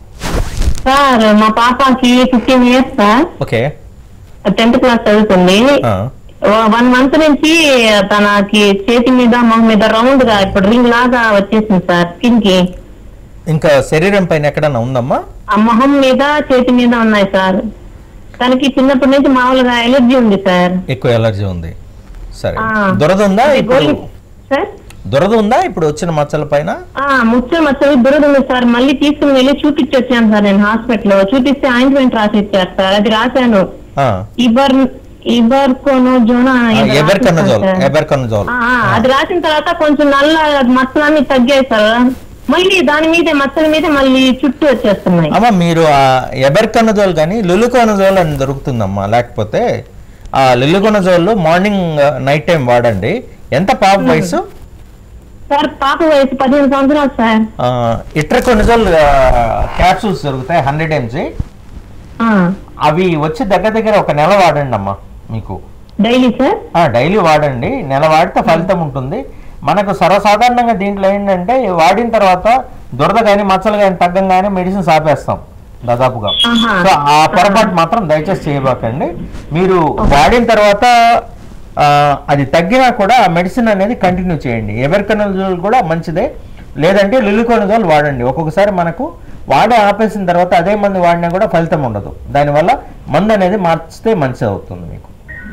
సార్ మా పాపకి fifteen years sir okay tenth class చదువుతుంది వన్ మంత్ నుంచి తనకి చేతి మీద మొహం మీద రౌండ్ గా ఇప్పుడు రింగ్ లాగా వచ్చేసింది సార్ స్కిన్ కి ఇంకా శరీరం పైన ఎక్కడన్నా ఉందమ్మా ఆ మొహం మీద చేతి మీద ఉన్నాయి సార్ తనకి చిన్నప్పటి నుంచి మామూలుగా ఎలర్జీ ఉంది సార్ ఎక్కువ ఎలర్జీ ఉంది సరే ఆ. దురద ఉందా అది ఇప్పుడు గోళీ- సార్ దురద ఉందా ఇప్పుడు వచ్చిన మచ్చల పైన ఆ ముచ్చలు మచ్చలు దురద ఉంది సార్ మళ్ళీ తీసుకుని వెళ్ళి చూపించి వచ్చాను సార్ నేను హాస్పిటల్ చూపిస్తే ఆయింట్మెంట్ రాసి ఇచ్చారు సార్ అది రాశాను ఆ. ఇబర్ ఇబర్కోనో జోనా ఆ, ఏదో ఎబెర్కనజోల్ రాశాను సార్. ఎబెర్కనజోల్ ఆ, ఆ, అది రాసిన తర్వాత కొంచెం నల్ల మచ్చలన్నీ తగ్గాయి సార్ మళ్ళీ దాని మీదే మచ్చల మీద మళ్ళీ చుట్టూ వచ్చేస్తున్నాయి అమ్మ మీరు ఆ ఎబెర్కనజోల్ కానీ లులుకొనజోల్ అని దొరుకుతుందమ్మా లేకపోతే ఆ లులుకొనజోల్ మార్నింగ్ నైట్ టైం వాడండి ఎంత పాప వయసు సార్ పాప వయసు పదిహేను సంవత్సరాలు సార్ ఇట్రకొనజోల్ క్యాప్సూల్స్ దొరుకుతాయి హండ్రెడ్ ఎంజీ ఆ, అవి వచ్చి దగ్గర దగ్గర ఒక నెల వాడండి అమ్మా మీకు డైలీ సార్ డైలీ వాడండి నెల వాడితే ఫలితం ఉంటుంది మనకు సర్వసాధారణంగా దీంట్లో ఏంటంటే వాడిన తర్వాత దురద కానీ మచ్చలు కానీ తగ్గంగానే మెడిసిన్స్ ఆపేస్తాం దాదాపుగా ఆహా. సో ఆ పొరపాటు మాత్రం దయచేసి చేయబాకండి మీరు వాడిన తర్వాత ఆ, అది తగ్గినా కూడా ఆ మెడిసిన్ అనేది కంటిన్యూ చేయండి ఎబెర్కనజోల్ కూడా మంచిదే లేదంటే లిలికోనజోల్ వాడండి ఒక్కొక్కసారి మనకు వాడే ఆపేసిన తర్వాత అదే మందు వాడినా కూడా ఫలితం ఉండదు దానివల్ల మందు అనేది మార్చితే మంచిది అవుతుంది మీకు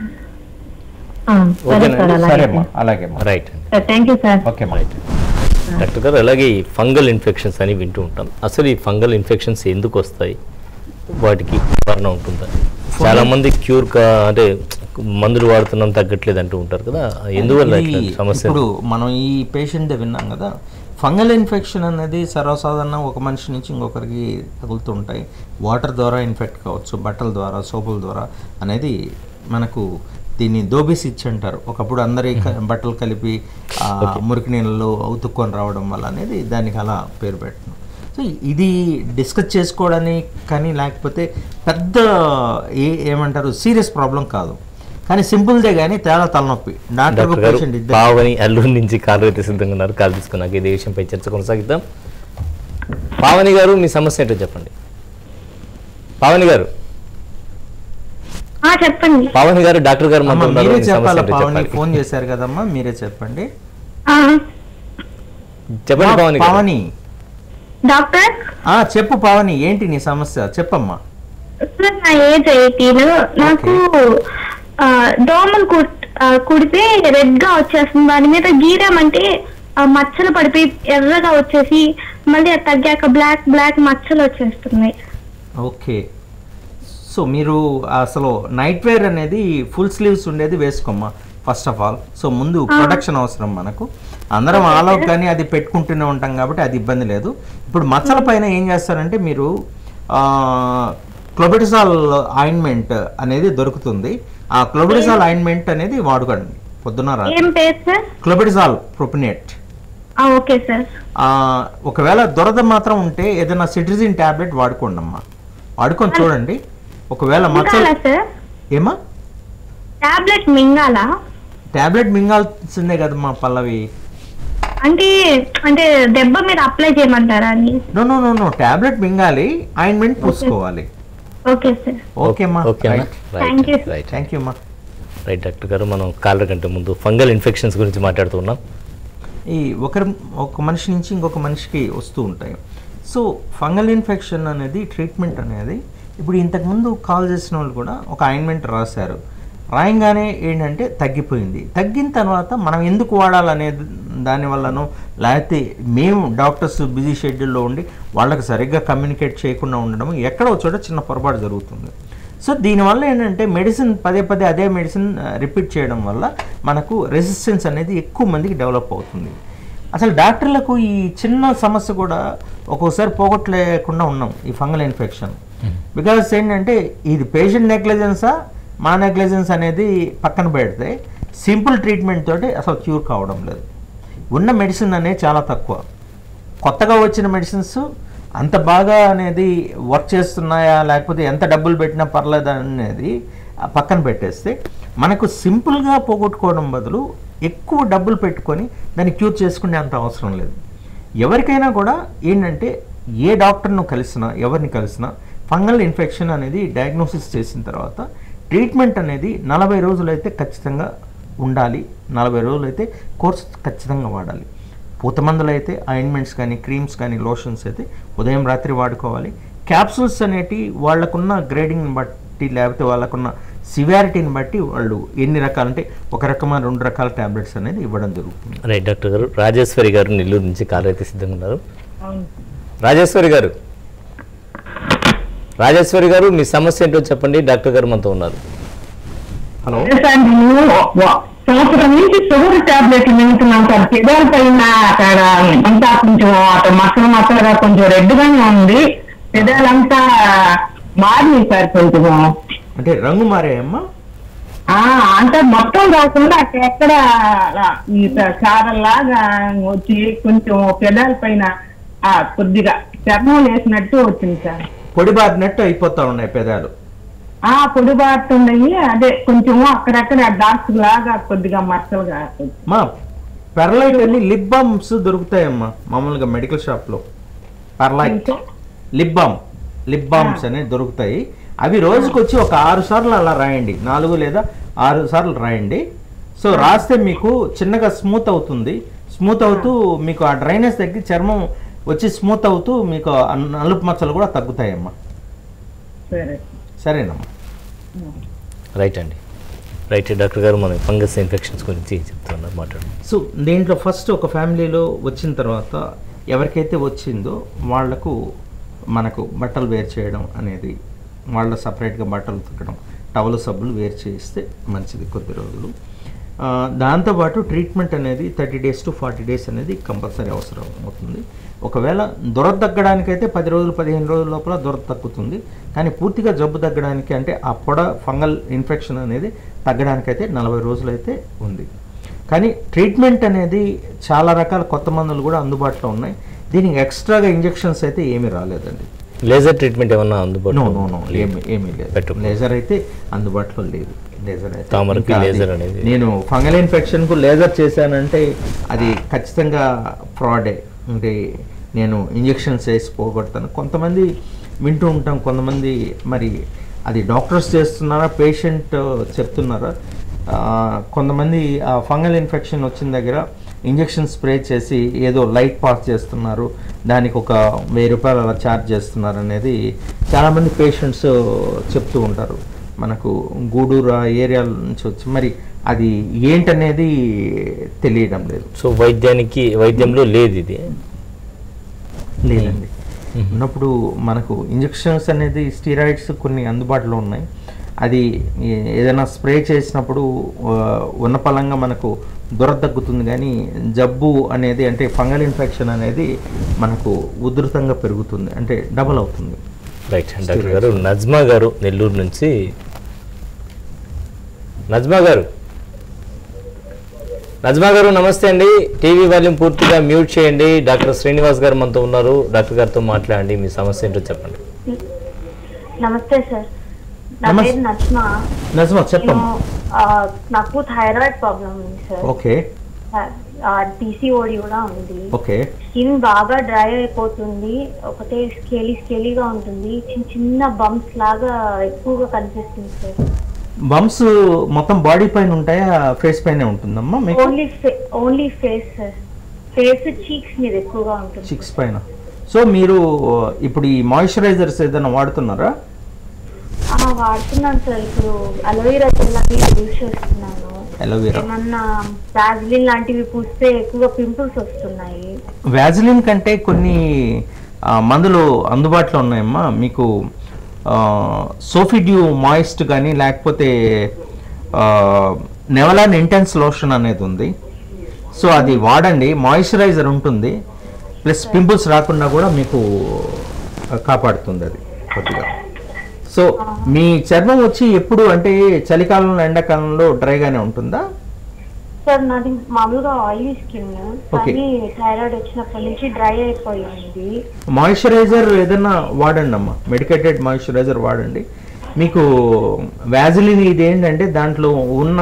ఆ, సరే ఓకేనండి. సార్ అలాగే సరేమ్మా అలాగే రైట్ అండి sir thank you sir okay right doctor గారు అలాగే ఈ ఫంగల్ ఇన్ఫెక్షన్స్ అని వింటూ ఉంటాం అసలు ఈ ఫంగల్ ఇన్ఫెక్షన్స్ ఎందుకు వస్తాయి వాటికి నివారణ ఉంటుందా చాలా మంది క్యూర్ కా అంటే మందులు వాడుతున్నాం తగ్గట్లేదు అంటూ ఉంటారు కదా ఎందువల్ల ఇది ఇట్లాంటి సమస్య ఇప్పుడు మనం ఈ పేషెంట్ విన్నాం కదా ఫంగల్ ఇన్ఫెక్షన్ అనేది సర్వసాధారణ ఒక మనిషి నుంచి ఇంకొకరికి తగులుతుంటాయి వాటర్ ద్వారా ఇన్ఫెక్ట్ కావచ్చు బట్టల ద్వారా సోపుల ద్వారా అనేది మనకు దీన్ని దోబిస్ ఇచ్చి అంటారు ఒకప్పుడు అందరి క- బట్టలు కలిపి ఆ, మురికి నీళ్ళలో ఉతుక్కొని రావడం వల్ల అనేది దానికి అలా పేరు పెట్టడం సో ఇది డిస్కస్ చేసుకోవడానికి కానీ లేకపోతే పెద్ద ఏ ఏమంటారు సీరియస్ ప్రాబ్లం కాదు కానీ సింపుల్దే కానీ తేడా తలనొప్పి డాక్టర్ డాక్టర్ గారు పేషెంట్ ఇద్దరు పావని అల్లూరు నుంచి కాలు అయితే సిద్ధంగా ఉన్నారు కాలు తీసుకున్నాక ఇదే విషయంపై చర్చ కొనసాగిద్దాం పావని గారు మీ సమస్య ఏంటో చెప్పండి పావని గారు ఆ, చెప్పండి పావని గారు డాక్టర్ గారు అమ్మ, మనతో ఉన్నారు. మీరే మీ సమస్య చెప్పాలా ఏంటో పావని చెప్పాలి. ఫోన్ చేశారు కదమ్మా మీరే చెప్పండి ఆ, చెప్పండి పావని గారు పావని డాక్టర్ ఆ చెప్పు పావని ఏంటి నీ సమస్య చెప్పమ్మా సార్ నా ఏజ్ ఎయిటీన్ నాకు ఆ, దోమలు కుట్- ఆ, కుడితే రెడ్ గా వచ్చేస్తుంది దాని మీద గీరామంటే ఆ, మచ్చలు పడిపోయి ఎర్రగా వచ్చేసి మళ్ళీ అది తగ్గాక బ్లాక్ బ్లాక్ మచ్చలు వచ్చేస్తున్నాయి ఓకే సో మీరు అసలు నైట్ వేర్ అనేది ఫుల్ స్లీవ్స్ ఉండేది వేసుకోమ్మా ఫస్ట్ ఆఫ్ ఆల్ సో ముందు ప్రొడక్షన్ అవసరం మనకు అందరం ఆలో కానీ అది పెట్టుకుంటూనే ఉంటాం కాబట్టి అది ఇబ్బంది లేదు ఇప్పుడు మచ్చల పైన ఏం చేస్తారంటే మీరు క్లోబెటిసాల్ ఆయింట్మెంట్ అనేది దొరుకుతుంది ఆ క్లోబెటిసాల్ ఆయింట్మెంట్ అనేది వాడుకోండి పొద్దున్న రాత్రి ఏం పేరు సార్ క్లోబెటిసాల్ ప్రొపినేట్ ఆ, ఓకే సార్ ఆ, ఒకవేళ దురద మాత్రం ఉంటే ఏదైనా సిట్రిజిన్ టాబ్లెట్ వాడుకోండి అమ్మా వాడుకొని చూడండి ఒకవేళ మచ్చలు మింగాలా సార్ ఏమా టాబ్లెట్ మింగాలా టాబ్లెట్ మింగాల్సిందే కదమ్మా పల్లవి అంటే అంటే దెబ్బ మీద అప్లై చేయమంటారా అని no no no no tablet మింగాలి ఆయింట్మెంట్ పూసుకోవాలి ఓకే సార్ ఓకే అమ్మా ఓకే అమ్మా Thank you. Right right thank you అమ్మా రైట్ డాక్టర్ గారు మనం కాలర్ కంటే ముందు ఫంగల్ ఇన్ఫెక్షన్స్ గురించి మాట్లాడుతున్నాం ఈ ఒకరి ఒక మనిషి నుంచి ఇంకొక మనిషికి వస్తూ ఉంటాయి సో ఫంగల్ ఇన్ఫెక్షన్ అనేది ట్రీట్మెంట్ అనేది ఇప్పుడు ఇంతకుముందు కాల్ చేసిన వాళ్ళు కూడా ఒక ఆయింట్మెంట్ రాశారు రాయంగానే ఏంటంటే తగ్గిపోయింది తగ్గిన తర్వాత మనం ఎందుకు వాడాలనే దాని వల్లనో లేకపోతే మేము డాక్టర్స్ బిజీ షెడ్యూల్లో ఉండి వాళ్ళకి సరిగ్గా కమ్యూనికేట్ చేయకుండా ఉండడం ఎక్కడో ఒక చోట చిన్న పొరపాటు జరుగుతుంది సో దీనివల్ల ఏంటంటే మెడిసిన్ పదే పదే అదే మెడిసిన్ రిపీట్ చేయడం వల్ల మనకు రెసిస్టెన్స్ అనేది ఎక్కువ మందికి డెవలప్ అవుతుంది అసలు డాక్టర్లకు ఈ చిన్న సమస్య కూడా ఒక్కోసారి పోగొట్టలేకుండా ఉన్నాం ఈ ఫంగల్ ఇన్ఫెక్షన్ బికాస్ ఏంటంటే ఇది పేషెంట్ నెగ్లిజెన్సా మా నెగ్లిజెన్స్ అనేది పక్కన పెడితే సింపుల్ ట్రీట్మెంట్ తోటి అసలు క్యూర్ కావడం లేదు ఉన్న మెడిసిన్ అనేది చాలా తక్కువ కొత్తగా వచ్చిన మెడిసిన్స్ అంత బాగా అనేది వర్క్ చేస్తున్నాయా లేకపోతే ఎంత డబ్బులు పెట్టినా పర్లేదు అనేది ఆ పక్కన పెట్టేస్తే మనకు సింపుల్గా పోగొట్టుకోవడం బదులు ఎక్కువ డబ్బులు పెట్టుకొని దాన్ని క్యూర్ చేసుకునే అంత అవసరం లేదు ఎవరికైనా కూడా ఏంటంటే ఏ డాక్టర్ను కలిసినా ఎవరిని కలిసినా ఫంగల్ ఇన్ఫెక్షన్ అనేది డయాగ్నోసిస్ చేసిన తర్వాత ట్రీట్మెంట్ అనేది నలభై రోజులైతే ఖచ్చితంగా ఉండాలి నలభై రోజులైతే కోర్స్ ఖచ్చితంగా వాడాలి పూత మందులు అయితే ఆయింట్మెంట్స్ కానీ క్రీమ్స్ కానీ లోషన్స్ అయితే ఉదయం రాత్రి వాడుకోవాలి క్యాప్సూల్స్ అనేటి వాళ్ళకున్న గ్రేడింగ్ని బట్టి లేకపోతే వాళ్ళకున్న సివియారిటీని బట్టి వాళ్ళు ఎన్ని రకాలు అంటే ఒక రకమైన రెండు రకాల టాబ్లెట్స్ అనేది ఇవ్వడం జరుగుతుంది రైట్ డాక్టర్ గారు రాజేశ్వరి గారు నెల్లూరు నుంచి కాల్ అయితే సిద్ధంగా ఉన్నారు రాజేశ్వరి గారు రాజేశ్వరి గారు మీ సమస్య ఏంటో చెప్పండి డాక్టర్ గారు మనతో ఉన్నారు హలో సార్ నేను వ- సంవత్సరం నుంచి షుగర్ టాబ్లెట్లు మింగుతున్నాను సార్ పెదాల పైన అక్కడ అంతా కొంచెం అక్కడ మసలు మసలుగా కొంచెం రెడ్ గానే ఉంది పెదాలంతా మారింది సార్ కొంచెం అంటే రంగు మారాయమ్మా ఆ అంతా మొత్తం కాకుండా అక్కడెక్కడ అలా ఈ చారల్లాగా వచ్చి కొంచెం పెదాల పైన ఆ కొద్దిగా చర్మం వేసినట్టు వచ్చింది సార్ పొడి బారినట్టు అయిపోతా ఉన్నాయి పెదాలు ఆ పొడి బారుతున్నాయి అదే కొంచెం అక్కడక్కడ డార్క్ లాగా కొద్దిగా మచ్చలుగా మా పెర్లైట్ వెళ్ళి లిప్ బామ్స్ దొరుకుతాయమ్మా మామూలుగా మెడికల్ షాప్లో పెర్లైట్ లిప్ బామ్ లిప్ బామ్స్ అనేవి దొరుకుతాయి అవి రోజుకి వచ్చి ఒక ఆరు సార్లు అలా రాయండి నాలుగు లేదా ఆరు సార్లు రాయండి సో రాస్తే మీకు చిన్నగా స్మూత్ అవుతుంది స్మూత్ అవుతూ మీకు ఆ డ్రైనెస్ తగ్గి చర్మం వచ్చి స్మూత్ అవుతూ మీకు ఆ నలుపు మచ్చలు కూడా తగ్గుతాయమ్మా సరే సరేనమ్మా రైట్ అండి రైట్ డాక్టర్ గారు మనం ఫంగస్ ఇన్ఫెక్షన్స్ గురించి చెప్తున్నారు మాట్లాడండి సో దీంట్లో ఫస్ట్ ఒక ఫ్యామిలీలో వచ్చిన తర్వాత ఎవరికైతే వచ్చిందో వాళ్లకు మనకు బట్టలు వేరు చేయడం అనేది వాళ్ళ సపరేట్గా బట్టలు ఉతకడం టవల్ సబ్బులు వేరు చేయిస్తే మంచిది కొద్ది రోజులు ఆ, దాంతోపాటు ట్రీట్మెంట్ అనేది thirty days to forty days అనేది కంపల్సరీ అవసరం అవుతుంది ఒకవేళ దురద తగ్గడానికైతే పది రోజులు పదిహేను రోజుల లోపల దురద తగ్గుతుంది కానీ పూర్తిగా జబ్బు తగ్గడానికి అంటే ఆ పొడ ఫంగల్ ఇన్ఫెక్షన్ అనేది తగ్గడానికైతే నలభై రోజులు అయితే ఉంది కానీ ట్రీట్మెంట్ అనేది చాలా రకాల కొత్త మందులు కూడా అందుబాటులో ఉన్నాయి దీనికి ఎక్స్ట్రాగా ఇంజెక్షన్స్ అయితే ఏమీ రాలేదండి లేజర్ ట్రీట్మెంట్ ఏమన్నా నో అందుబాటులో నో నో ఏమి ఏమీ లేదు పెట్టు. లేజర్ అయితే అందుబాటులో లేదు లేజర్ అయితే తామరకి ఇంకా అది- లేజర్ అనేది. నేను ఫంగల్ ఇన్ఫెక్షన్కు లేజర్ చేశానంటే అది ఖచ్చితంగా ఫ్రాడే అంటే నేను ఇంజెక్షన్స్ వేసి పోగొడతాను కొంతమంది వింటూ ఉంటాం కొంతమంది మరి అది డాక్టర్స్ చేస్తున్నారా పేషెంట్ చెప్తున్నారా ఆ, కొంతమంది ఆ ఫంగల్ ఇన్ఫెక్షన్ వచ్చిన దగ్గర ఇంజెక్షన్ స్ప్రే చేసి ఏదో లైట్ పాస్ చేస్తున్నారు దానికి ఒక వెయ్యి రూపాయలు అలా ఛార్జ్ చేస్తున్నారు అనేది చాలామంది పేషెంట్స్ చెప్తూ ఉంటారు మనకు గూడూరు ఆ ఏరియాల నుంచి వచ్చి మరి అది ఏంటనేది తెలియడం లేదు సో వైద్యానికి వైద్యంలో లేదు ఇది లేదండి ఉన్నప్పుడు మనకు ఇంజెక్షన్స్ అనేది స్టీరాయిడ్స్ కొన్ని అందుబాటులో ఉన్నాయి అది ఏ- ఏదైనా స్ప్రే చేసినప్పుడు ఆ, ఉన్న పలంగా మనకు దురద తగ్గుతుంది కానీ జబ్బు అనేది అంటే ఫంగల్ ఇన్ఫెక్షన్ అనేది మనకు ఉధృతంగా పెరుగుతుంది అంటే డబల్ అవుతుంది రైట్ డాక్టర్ గారు నజ్మా గారు నెల్లూరు నుంచి నజ్మా గారు నజ్మా గారు నమస్తే అండి టీవీ వాల్యూమ్ పూర్తిగా మ్యూట్ చేయండి డాక్టర్ శ్రీనివాస్ గారు మనతో ఉన్నారు డాక్టర్ గారితో మాట్లాడండి మీ సమస్య ఏంటో చెప్పండి నమస్తే సార్ నా నమస్- పేరు నచ్మా నజమా నేను చెప్పమ్మా ఆ, నాకు థైరాయిడ్ ప్రాబ్లం ఉంది సార్ ఓకే పీసీఓడి కూడా ఉంది ఓకే స్కిన్ బాగా డ్రై అయిపోతుంది ఒకటే స్కేలీ స్కేలీగా ఉంటుంది చిన్న చిన్న బంప్స్ లాగా ఎక్కువగా కనిపిస్తుంది సార్ బంప్స్ మొత్తం బాడీ పైన ఉంటాయా ఫేస్ పైన ఉంటుందమ్మా మీకు only only face sir face cheeks మీద ఎక్కువగా ఉంటుంది సిక్స్ పైన సో మీరు ఇప్పుడు ఈ మాయిశ్చరైజర్స్ ఏదైనా వాడుతున్నారా ఆ, వాడుతున్నాను సార్ ఇప్పుడు అలోవెరా జెల్ అవి యూజ్ చేస్తున్నాను అలోవెరా ఏమన్నా వాజ్లిన్ లాంటివి పూస్తే ఎక్కువగా పింపుల్స్ వస్తున్నాయి వ్యాజిలిన్ కంటే కొన్ని ఆ, మందులు అందుబాటులో ఉన్నాయమ్మా మీకు సోఫిడ్యూ మాయిస్ట్ కానీ లేకపోతే నెవలాన్ ఇంటెన్స్ లోషన్ అనేది ఉంది సో అది వాడండి మాయిశ్చరైజర్ ఉంటుంది ప్లస్ పింపుల్స్ రాకుండా కూడా మీకు ఆ, కాపాడుతుంది అది కొద్దిగా సో మీ చర్మం వచ్చి ఎప్పుడు అంటే చలికాలంలో ఎండాకాలంలో డ్రైగానే ఉంటుందా సార్ నాది మామూలుగా ఆయిలీ స్కిన్ Okay. కానీ థైరాయిడ్ వచ్చినప్పటి నుంచి డ్రై అయిపోయింది మాయిశ్చరైజర్ ఏదైనా వాడండి అమ్మా మెడికేటెడ్ మాయిశ్చరైజర్ వాడండి మీకు వ్యాజిలిన్ ఇది ఏంటంటే దాంట్లో ఉన్న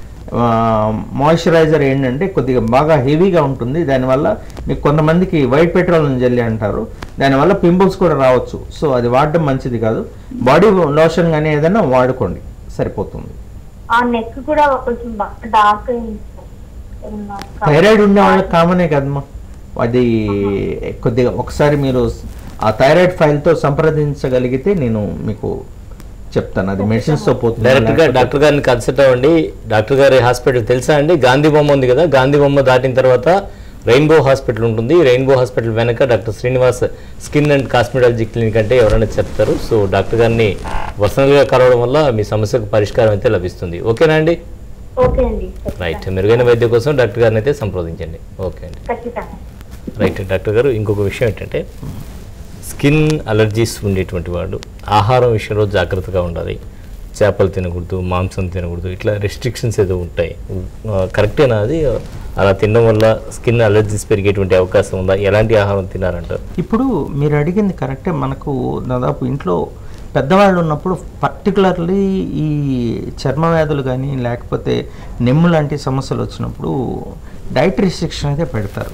మాయిశ్చరైజర్ ఏంటంటే కొద్దిగా బాగా హెవీగా ఉంటుంది దానివల్ల మీకు కొంతమందికి వైట్ పెట్రోల్ జల్లి అంటారు దానివల్ల పింపుల్స్ కూడా రావచ్చు సో అది వాడడం మంచిది కాదు బాడీ లోషన్ కానీ ఏదైనా వాడుకోండి సరిపోతుంది ఆ నెక్ కూడా కొంచెం డార్క్ అయింది సార్. థైరాయిడ్ ఉండే వాళ్ళకి కామనే కదమ్మా అది కొద్దిగా ఒకసారి మీరు ఆ థైరాయిడ్ ఫైల్తో సంప్రదించగలిగితే నేను మీకు చెప్తాను అది మెడిసిన్స్తో పోతుంది డైరెక్ట్ గా లేకపోతే- డాక్టర్ గారిని కన్సల్ట్ అవ్వండి డాక్టర్ గారి హాస్పిటల్ తెలుసా అండి గాంధీ బొమ్మ ఉంది కదా గాంధీ బొమ్మ దాటిన తర్వాత రెయిన్బో హాస్పిటల్ ఉంటుంది రెయిన్బో హాస్పిటల్ వెనక doctor Srinivas skin and cosmetology clinic అంటే ఎవరైనా చెప్తారు సో డాక్టర్ గారిని పర్సనల్గా కలవడం వల్ల మీ సమస్యకు పరిష్కారం అయితే లభిస్తుంది ఓకేనా అండి ఓకే అండి రైట్ మెరుగైన వైద్యం కోసం డాక్టర్ గారిని అయితే సంప్రదించండి ఓకే అండి ఖచ్చితంగా రైట్ డాక్టర్ గారు ఇంకొక విషయం ఏంటంటే స్కిన్ అలర్జీస్ ఉండేటువంటి వాడు ఆహారం విషయంలో జాగ్రత్తగా ఉండాలి చేపలు తినకూడదు మాంసం తినకూడదు ఇట్లా రెస్ట్రిక్షన్స్ ఏదో ఉంటాయి ఆ, కరెక్టేనా అది అలా తినడం వల్ల స్కిన్ అలర్జీస్ పెరిగేటువంటి అవకాశం ఉందా ఎలాంటి ఆహారం తినారంటారు ఇప్పుడు మీరు అడిగింది కరెక్టే మనకు దాదాపు ఇంట్లో పెద్దవాళ్ళు ఉన్నప్పుడు పర్టికులర్లీ ఈ చర్మ వ్యాధులు కానీ లేకపోతే నెమ్ము లాంటి సమస్యలు వచ్చినప్పుడు డైట్ రిస్ట్రిక్షన్ అయితే పెడతారు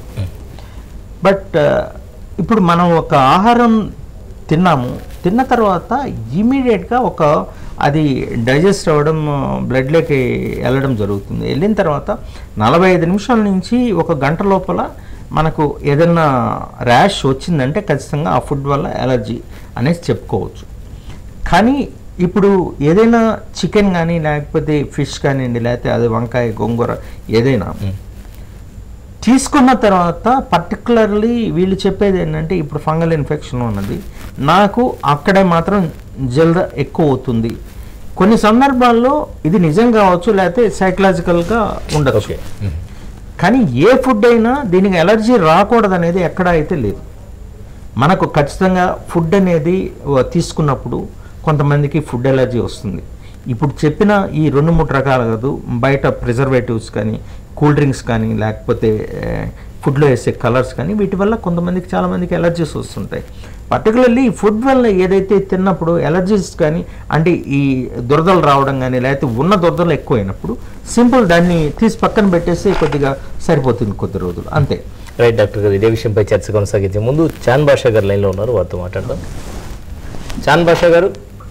బట్ ఇప్పుడు మనం ఒక ఆహారం తిన్నాము తిన్న తర్వాత ఇమీడియట్గా ఒక అది డైజెస్ట్ అవ్వడం బ్లడ్లోకి వెళ్ళడం జరుగుతుంది వెళ్ళిన తర్వాత నలభై ఐదు నిమిషాల నుంచి ఒక గంట లోపల మనకు ఏదైనా ర్యాష్ వచ్చిందంటే ఖచ్చితంగా ఆ ఫుడ్ వల్ల ఎలర్జీ అనేసి చెప్పుకోవచ్చు కానీ ఇప్పుడు ఏదైనా చికెన్ కానీ లేకపోతే ఫిష్ కానివ్వండి లేకపోతే అది వంకాయ గోంగూర ఏదైనా తీసుకున్న తర్వాత పర్టికులర్లీ వీళ్ళు చెప్పేది ఏంటంటే ఇప్పుడు ఫంగల్ ఇన్ఫెక్షన్ ఉన్నది నాకు అక్కడే మాత్రం జల్ద ఎక్కువ అవుతుంది కొన్ని సందర్భాల్లో ఇది నిజం కావచ్చు లేకపోతే సైకలాజికల్గా ఉండొచ్చు ఓకే కానీ ఏ ఫుడ్ అయినా దీనికి ఎలర్జీ రాకూడదు అనేది ఎక్కడ అయితే లేదు మనకు ఖచ్చితంగా ఫుడ్ అనేది వ- తీసుకున్నప్పుడు కొంతమందికి ఫుడ్ ఎలర్జీ వస్తుంది ఇప్పుడు చెప్పిన ఈ రెండు మూడు రకాలు కాదు బయట ప్రిజర్వేటివ్స్ కానీ కూల్ డ్రింక్స్ కానీ లేకపోతే ఫుడ్లో వేసే కలర్స్ కానీ వీటి వల్ల కొంతమందికి చాలామందికి ఎలర్జీస్ వస్తుంటాయి పర్టికులర్లీ ఈ ఫుడ్ వల్ల ఏదైతే తిన్నప్పుడు ఎలర్జీస్ కానీ అంటే ఈ దురదలు రావడం కానీ లేకపోతే ఉన్న దురదలు ఎక్కువైనప్పుడు సింపుల్ దాన్ని తీసి పక్కన పెట్టేసి కొద్దిగా సరిపోతుంది కొద్ది రోజులు అంతే రైట్ డాక్టర్ గారు ఇదే విషయంపై చర్చ కొనసాగించే ముందు చాన్ బాషా గారు లైన్లో ఉన్నారు వారితో మాట్లాడదాం చాన్ బాషా గారు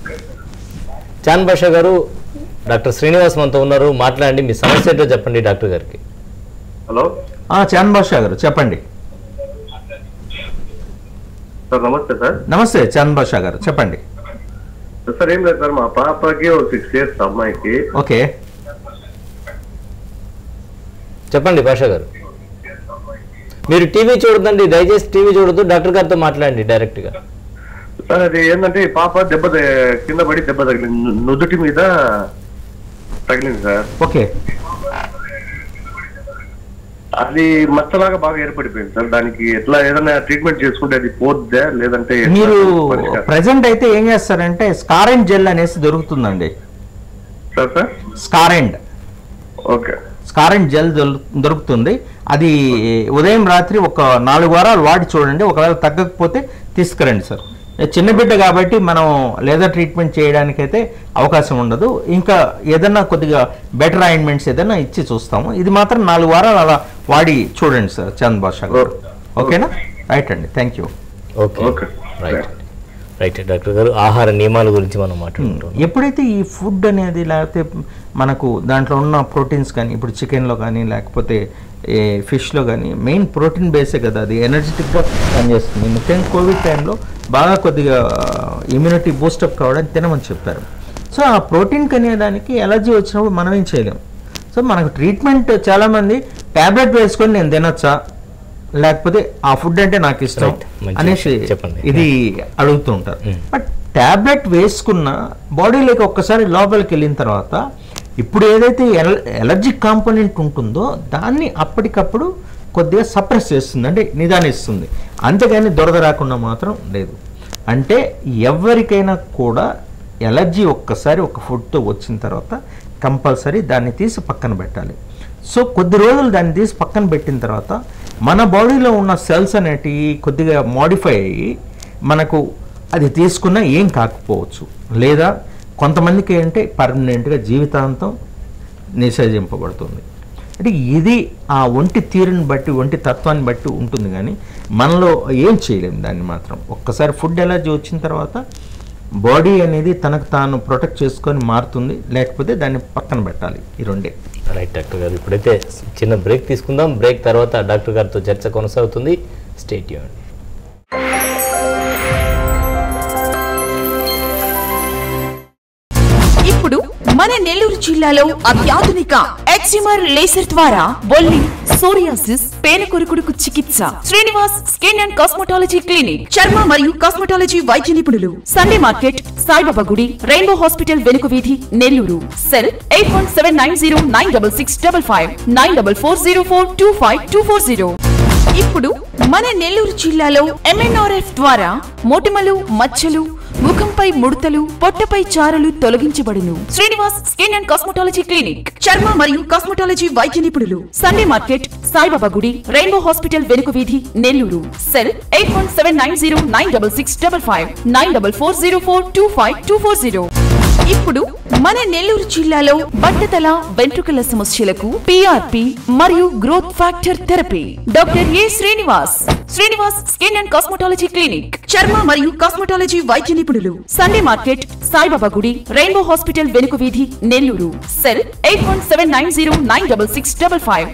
చాన్ బాషా గారు డాక్టర్ శ్రీనివాస్ మనతో ఉన్నారు మాట్లాడండి మీ సమస్య ఏంటో చెప్పండి డాక్టర్ గారికి హలో ఆ, చాన్ బాషా గారు చెప్పండి సార్ నమస్తే సార్ నమస్తే చాన్ బాషా గారు చెప్పండి సార్ ఏం లేదు సార్ మా పాపకి ఒక సిక్స్ ఇయర్స్ అమ్మాయికి ఓకే చెప్పండి భాషా గారు మీరు టీవీ చూడదండి దయచేసి టీవీ చూడదు డాక్టర్ గారితో మాట్లాడండి డైరెక్ట్గా సార్ అది ఏంటంటే ఈ పాప దెబ్బ త- కింద పడి దెబ్బ తగిలింది ను- నుదుటి మీద తగిలింది సార్ ఓకే అది మచ్చలాగా బాగా ఏర్పడిపోయింది సార్ దానికి ఎట్లా ఏదైనా ట్రీట్మెంట్ చేసుకుంటే అది పోద్దా లేదంటే ఎట్లా మీరు పరిష్కారం? ప్రజెంట్ అయితే ఏం చేస్తారంటే స్కారెండ్ జెల్ అనేసి దొరుకుతుందండి sir sir scar end okay scar end gel దొరు- దొరుకుతుంది అది ఉదయం రాత్రి ఒక నాలుగు వారాలు వాడి చూడండి ఒకవేళ తగ్గకపోతే తీసుకురండి సార్ చిన్న బిడ్డ కాబట్టి మనం లేజర్ ట్రీట్మెంట్ చేయడానికైతే అవకాశం ఉండదు ఇంకా ఏదైనా కొద్దిగా బెటర్ ఆయింట్మెంట్స్ ఏదైనా ఇచ్చి చూస్తాము ఇది మాత్రం నాలుగు వారాలు అలా వాడి చూడండి సార్ చంద్ బాషా గారు ఓకేనా రైట్ అండి thank you okay okay. Right right doctor గారు ఆహార నియమాల గురించి మనం మాట్లాడుకుంటున్నాం ఎప్పుడైతే ఈ ఫుడ్ అనేది లేకపోతే మనకు దాంట్లో ఉన్న ప్రోటీన్స్ కానీ ఇప్పుడు చికెన్లో కానీ లేకపోతే ఏ ఫిష్లో కానీ మెయిన్ ప్రోటీన్ బేసే కదా అది ఎనర్జెటిక్గా పనిచేస్తుంది ముఖ్యంగా కోవిడ్ టైంలో బాగా కొద్దిగా ఇమ్యూనిటీ బూస్టప్ కావడానికి తినమని చెప్పారు సో ఆ ప్రోటీన్ కనేదానికి ఎలర్జీ వచ్చినప్పుడు మనం ఏం చేయలేం సో మనకు ట్రీట్మెంట్ చాలామంది ట్యాబ్లెట్ వేసుకొని నేను తినొచ్చా లేకపోతే ఆ ఫుడ్ అంటే నాకు ఇష్టం Right. మంచి అనేసి విషయం. చెప్పండి. ఇది అడుగుతూ ఉంటారు Mm. బట్ ట్యాబ్లెట్ వేసుకున్న బాడీలోకి ఒక్కసారి లోపలికి వెళ్ళిన తర్వాత ఇప్పుడు ఏదైతే ఎలర్జిక్ కాంపోనెంట్ ఉంటుందో దాన్ని అప్పటికప్పుడు కొద్దిగా సప్రెస్ చేస్తుంది అంటే నిదానిస్తుంది అంతేగాని దొరద రాకుండా మాత్రం లేదు అంటే ఎవరికైనా కూడా ఎలర్జీ ఒక్కసారి ఒక ఫుడ్తో వచ్చిన తర్వాత కంపల్సరీ దాన్ని తీసి పక్కన పెట్టాలి సో కొద్ది రోజులు దాన్ని తీసి పక్కన పెట్టిన తర్వాత మన బాడీలో ఉన్న సెల్స్ అనేటివి కొద్దిగా మోడిఫై అయ్యి మనకు అది తీసుకున్నా ఏం కాకపోవచ్చు లేదా కొంతమందికి ఏంటంటే పర్మనెంట్గా జీవితాంతం నిషేధింపబడుతుంది అంటే ఇది ఆ ఒంటి తీరుని బట్టి ఒంటి తత్వాన్ని బట్టి ఉంటుంది కానీ మనలో ఏం చేయలేము దాన్ని మాత్రం ఒక్కసారి ఫుడ్ ఎలర్జీ వచ్చిన తర్వాత బాడీ అనేది తనకు తాను ప్రొటెక్ట్ చేసుకొని మారుతుంది లేకపోతే దాన్ని పక్కన పెట్టాలి ఈ రెండే రైట్ డాక్టర్ గారు ఇప్పుడైతే చిన్న బ్రేక్ తీసుకుందాం బ్రేక్ తర్వాత డాక్టర్ గారితో చర్చ కొనసాగుతుంది స్టేట్ యూన్ ఇప్పుడు మన నెల్లూరు జిల్లాలో అత్యాధునిక ఎక్సిమర్ లేసర్ ద్వారా బొల్లి సోరియాసిస్ పేనకొరుకుడుకు చికిత్స Srinivas skin and cosmetology clinic చర్మ మరియు కాస్మెటాలజీ వైద్య నిపుణులు సండే మార్కెట్ సాయిబాబా గుడి రెయిన్బో హాస్పిటల్ వెనుక వీధి Nellore cell eight one seven nine zero nine double six double five nine double four zero four two five two four zero ఇప్పుడు మన నెల్లూరు జిల్లాలో ఎంఎన్ఆర్ఎఫ్ ద్వారా మొటిమలు మచ్చలు ముఖంపై ముడతలు పొట్టపై చారలు తొలగించబడును Srinivas skin and cosmetology clinic చర్మ మరియు కాస్మెటాలజీ వైద్య నిపుణులు సండే మార్కెట్ సాయిబాబా గుడి రెయిన్బో హాస్పిటల్ వెనుక వీధి Nellore cell eight one seven nine zero nine double six double five nine double four zero four two five two four zero ఇప్పుడు మన నెల్లూరు జిల్లాలో బట్టతల వెంట్రుకల సమస్యలకు పిఆర్పి మరియు growth factor therapy doctor A Srinivas Srinivas skin and cosmetology clinic చర్మ మరియు cosmetology వైద్య నిపుణులు సండే మార్కెట్ సాయిబాబా గుడి రెయిన్బో హాస్పిటల్ వెనుక వీధి Nellore cell eight one seven nine zero nine double six double five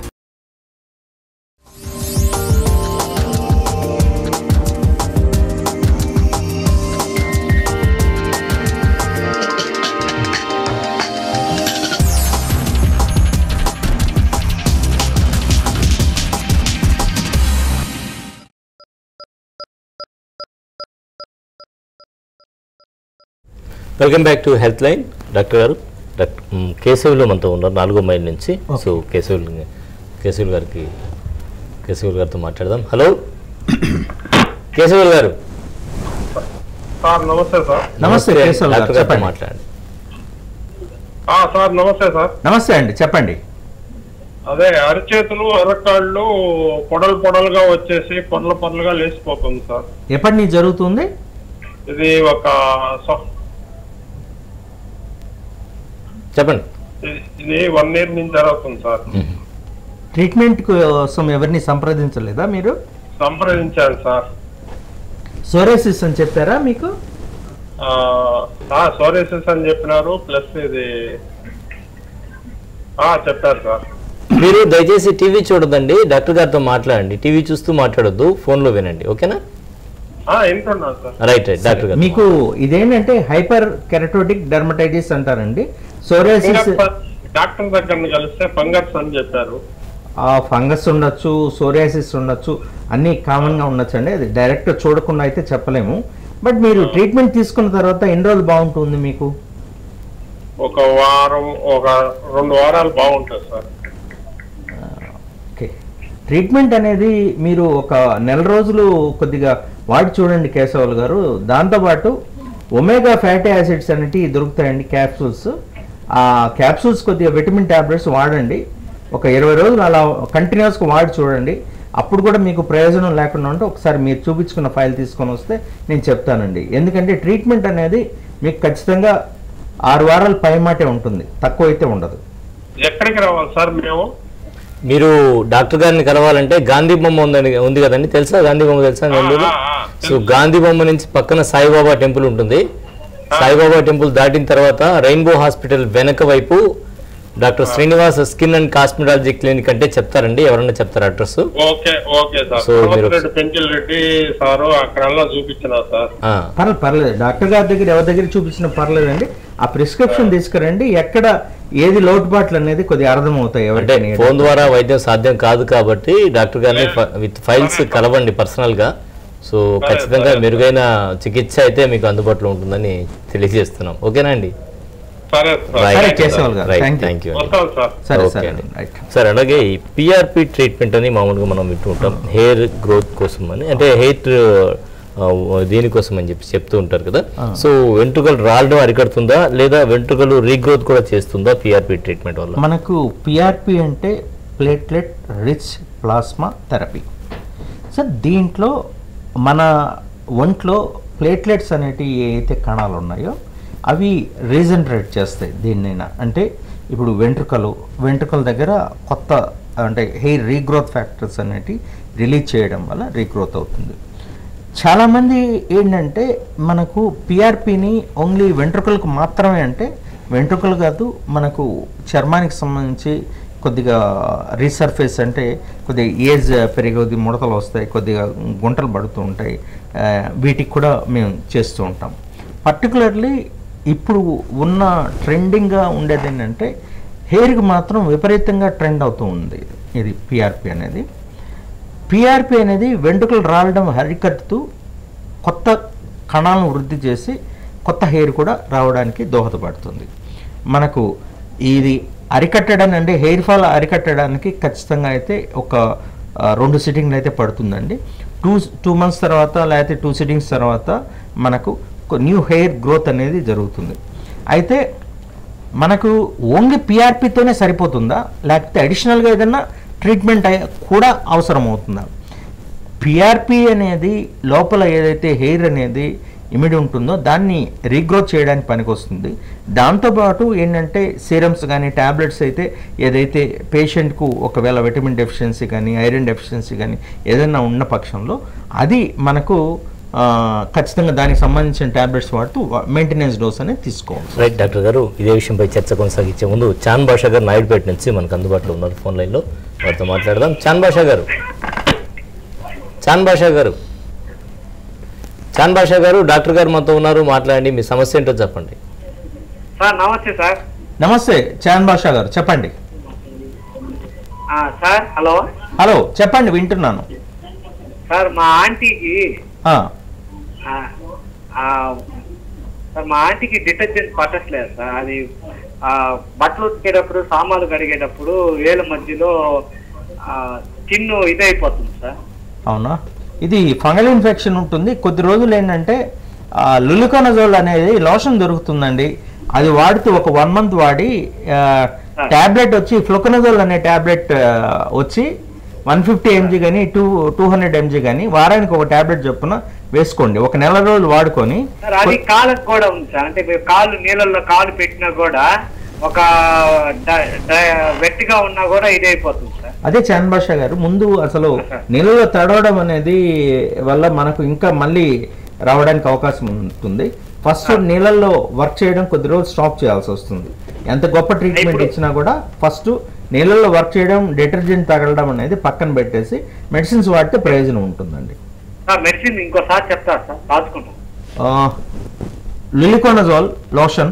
welcome back to health line doctor గారు doctor మ్, కేశవులు మనతో ఉన్నారు నాలుగో మైల్ నుంచి సో కేశవులు కేశవులు గారికి కేశవులు గారితో మాట్లాడదాం హలో కేశవులు గారు సార్ నమస్తే సార్ నమస్తే కేశవ్ గారు డాక్టర్ గారితో చెప్పండి మాట్లాడండి ఆ, సార్ నమస్తే సార్ నమస్తే అండి చెప్పండి అదే అరచేతులు అరకాళ్ళు పొడలు పొడలుగా వచ్చేసి పొడలు పొడలుగా లేచిపోతుంది సార్ ఎప్పటి నుంచి జరుగుతుంది ఇది ఒక స- చెప్పండి ఇది- ఇది వన్ ఇయర్ నుంచి జరుగుతుంది సార్ ట్రీట్మెంట్ కోసం ఎవరిని సంప్రదించలేదా మీరు సంప్రదించాను సార్ సోరేసిస్ అని చెప్పారా మీకు సోరేసిస్ అని చెప్పినారు ప్లస్ ఇది ఆ, చెప్పారు సార్ మీరు దయచేసి టీవీ చూడదండి డాక్టర్ గారితో మాట్లాడండి టీవీ చూస్తూ మాట్లాడొద్దు ఫోన్లో వినండి ఓకేనా ఆ, వింటున్నాను సార్ రైట్ రైట్ డాక్టర్ గారు మీకు ఇదేంటంటే హైపర్ కెరటోటిక్ డర్మటైటిస్ అంటారండి సోరేసిస్ ఫంగస్ డాక్టర్ దగ్గర కలిస్తే ఫంగస్ అని చెప్పారు ఆ ఫంగస్ ఉండొచ్చు సోరియాసిస్ ఉండొచ్చు అన్నీ కామన్గా ఉండొచ్చు అండి అది డైరెక్ట్ చూడకుండా అయితే చెప్పలేము బట్ మీరు ట్రీట్మెంట్ తీసుకున్న తర్వాత ఎన్ని రోజులు బాగుంటుంది మీకు ఒక వారం ఒక రెండు వారాలు బాగుంటుంది సార్ ఓకే ట్రీట్మెంట్ అనేది మీరు ఒక నెల రోజులు కొద్దిగా వాడి చూడండి కేశవులు గారు దాంతోపాటు ఒమేగా ఫ్యాటీ యాసిడ్స్ అనేటివి దొరుకుతాయండి క్యాప్సూల్స్ ఆ క్యాప్సూల్స్ కొద్దిగా విటమిన్ ట్యాబ్లెట్స్ వాడండి ఒక ఇరవై రోజులు అలా కంటిన్యూస్గా వాడి చూడండి అప్పుడు కూడా మీకు ప్రయోజనం లేకుండా ఉంటే ఒకసారి మీరు చూపించుకున్న ఫైల్ తీసుకొని వస్తే నేను చెప్తానండి ఎందుకంటే ట్రీట్మెంట్ అనేది మీకు ఖచ్చితంగా ఆరు వారాల పైమాటే ఉంటుంది తక్కువ అయితే ఉండదు ఎక్కడికి రావాలి సార్ మేము మీరు డాక్టర్ గారిని కలవాలంటే గాంధీ బొమ్మ ఉందని ఉంది కదండి తెలుసా గాంధీ బొమ్మ తెలుసా నెల్లూరు ఆ, ఆ, సో గాంధీ బొమ్మ నుంచి పక్కన సాయిబాబా టెంపుల్ ఉంటుంది సాయిబాబా టెంపుల్ దాటిన తర్వాత రెయిన్బో హాస్పిటల్ వెనక వైపు doctor Srinivas skin and cosmetology clinic అంటే చెప్తారండి ఎవరన్నా చెప్తారు address okay okay sir so మీరు- రెడ్డి పెంచిల్ రెడ్డి సారు అక్కడల్లా చూపించిన సార్ పర్లేదు పర్లేదు డాక్టర్ గారి దగ్గర ఎవరి దగ్గర చూపించినా పర్లేదండి ఆ ప్రిస్క్రిప్షన్ తీసుకురండి ఎక్కడ ఏది లోటుపాట్లు అనేది కొద్దిగా అర్థమవుతాయి అంటే ఎవరికైనా ఫోన్ ద్వారా వైద్యం సాధ్యం కాదు కాబట్టి డాక్టర్ గారిని ఫ- విత్ ఫైల్స్ కలవండి పర్సనల్ గా సో ఖచ్చితంగా మెరుగైన చికిత్స అయితే మీకు అందుబాటులో ఉంటుందని తెలియజేస్తున్నాం ఓకేనా అండి సరే సార్ Right. సరే, కేశవ్ గారు. Right. Thank you. Thank you అండి. వస్తాను సార్ సరే ఓకే సరే అండి. రైట్ సార్ అలాగే ఈ పిఆర్పి ట్రీట్మెంట్ అని మామూలుగా మనం వింటూ ఉంటాం హెయిర్ గ్రోత్ కోసం అని అంటే హెయిర్ దీనికోసం అని చెప్పి చెప్తూ ఉంటారు కదా సో వెంట్రుకలు రాలడం అరికడుతుందా లేదా వెంట్రుకలు రీగ్రోత్ కూడా చేస్తుందా పిఆర్పి ట్రీట్మెంట్ వల్ల మనకు పిఆర్పి అంటే platelet rich plasma therapy so దీంట్లో మన ఒంట్లో ప్లేట్లెట్స్ అనేటివి ఏవైతే కణాలు ఉన్నాయో అవి రీజనరేట్ చేస్తాయి దీన్నైనా అంటే ఇప్పుడు వెంట్రుకలు వెంట్రుకల దగ్గర కొత్త అంటే హెయిర్ రీగ్రోత్ ఫ్యాక్టర్స్ అనేటివి రిలీజ్ చేయడం వల్ల రీగ్రోత్ అవుతుంది చాలామంది ఏంటంటే మనకు పిఆర్పిని ఓన్లీ వెంట్రుకలకు మాత్రమే అంటే వెంట్రుకలు కాదు మనకు చర్మానికి సంబంధించి కొద్దిగా రీసర్ఫేస్ అంటే కొద్దిగా ఏజ్ పెరిగేది ముడతలు వస్తాయి కొద్దిగా గుంటలు పడుతూ ఉంటాయి ఆ, వీటికి కూడా మేము చేస్తూ ఉంటాం పర్టికులర్లీ ఇప్పుడు ఉన్న ట్రెండింగ్గా ఉండేది ఏంటంటే హెయిర్కి మాత్రం విపరీతంగా ట్రెండ్ అవుతూ ఉంది ఇది పిఆర్పి అనేది పిఆర్పి అనేది వెంట్రుకలు రావడం అరికట్టుతూ కొత్త కణాలను వృద్ధి చేసి కొత్త హెయిర్ కూడా రావడానికి దోహదపడుతుంది మనకు ఇది అరికట్టడానికి అంటే హెయిర్ ఫాల్ అరికట్టడానికి ఖచ్చితంగా అయితే ఒక ఆ, రెండు సిట్టింగ్లు అయితే పడుతుందండి టూ టూ మంత్స్ తర్వాత లేకపోతే టూ సిట్టింగ్స్ తర్వాత మనకు న్యూ హెయిర్ గ్రోత్ అనేది జరుగుతుంది అయితే మనకు ఓన్లీ పిఆర్పితోనే సరిపోతుందా లేకపోతే అడిషనల్గా ఏదైనా ట్రీట్మెంట్ అయ్యే- కూడా అవసరం అవుతుందా పిఆర్పి అనేది లోపల ఏదైతే హెయిర్ అనేది ఇమిడి ఉంటుందో దాన్ని రీగ్రోత్ చేయడానికి పనికొస్తుంది దాంతోపాటు ఏంటంటే సీరమ్స్ కానీ ట్యాబ్లెట్స్ అయితే ఏదైతే పేషెంట్కు ఒకవేళ విటమిన్ డెఫిషియన్సీ కానీ ఐరన్ డెఫిషియన్సీ కానీ ఏదైనా ఉన్న పక్షంలో అది మనకు ఆ, ఖచ్చితంగా దానికి సంబంధించిన ట్యాబ్లెట్స్ వాడుతూ మెయింటెనెన్స్ డోస్ అనేది తీసుకోవాలి రైట్ డాక్టర్ గారు ఇదే విషయంపై చర్చ కొనసాగించే ముందు చాన్ భాషా గారు నాయుడుపేట నుంచి మనకు అందుబాటులో ఉన్నారు ఫోన్ లైన్లో వారితో మాట్లాడదాం చాన్ భాషా గారు చాన్ భాషా గారు చాన్ భాషా గారు డాక్టర్ గారు మనతో ఉన్నారు మాట్లాడండి మీ సమస్య ఏంటో చెప్పండి సార్ నమస్తే సార్ నమస్తే చాన్ బాషా గారు చెప్పండి ఆ, సార్ హలో హలో చెప్పండి వింటున్నాను సార్ మా ఆంటీకి ఆ, ఆ, ఆ, సార్ మా ఆంటీకి డిటర్జెంట్ పట్టట్లేదు సార్ అది ఆ, బట్టలు ఉతికేటప్పుడు సామాన్లు కడిగేటప్పుడు వేల మధ్యలో స్కిన్ ఇదైపోతుంది సార్ అవునా ఇది ఫంగల్ ఇన్ఫెక్షన్ ఉంటుంది కొద్ది రోజులు ఏంటంటే లులికోనజోల్ అనేది లోషన్ దొరుకుతుందండి అది వాడుతూ ఒక వన్ మంత్ వాడి ట్యాబ్లెట్ వచ్చి ఫ్లోకనజోల్ అనే ట్యాబ్లెట్ వచ్చి వన్ ఫిఫ్టీ ఎంజీ కానీ టూ టూ హండ్రెడ్ ఎంజీ కానీ వారానికి ఒక ట్యాబ్లెట్ చొప్పున వేసుకోండి ఒక నెల రోజులు వాడుకొని సార్ అది కాళ్ళకు కూడా ఉంది సార్ అంటే మీరు కాళ్ళు నీళ్ళల్లో కాలు పెట్టినా కూడా ఒక డ- డ- వెట్టిగా ఉన్నా కూడా ఇదైపోతుంది సార్ అదే చరణ్ భాష గారు ముందు అసలు నీళ్ళలో తడవడం అనేది వల్ల మనకు ఇంకా మళ్ళీ రావడానికి అవకాశం ఉంటుంది ఫస్ట్ నీళ్ళల్లో వర్క్ చేయడం కొద్ది రోజులు స్టాప్ చేయాల్సి వస్తుంది ఎంత గొప్ప ట్రీట్మెంట్ ఇప్పుడు- ఇచ్చినా కూడా ఫస్ట్ నీళ్ళల్లో వర్క్ చేయడం డిటర్జెంట్ తగలడం అనేది పక్కన పెట్టేసి మెడిసిన్స్ వాడితే ప్రయోజనం ఉంటుందండి సార్ మెడిసిన్ ఇంకోసారి చెప్తారు సార్ రాసుకుంటాం లిలికోనజోల్ లోషన్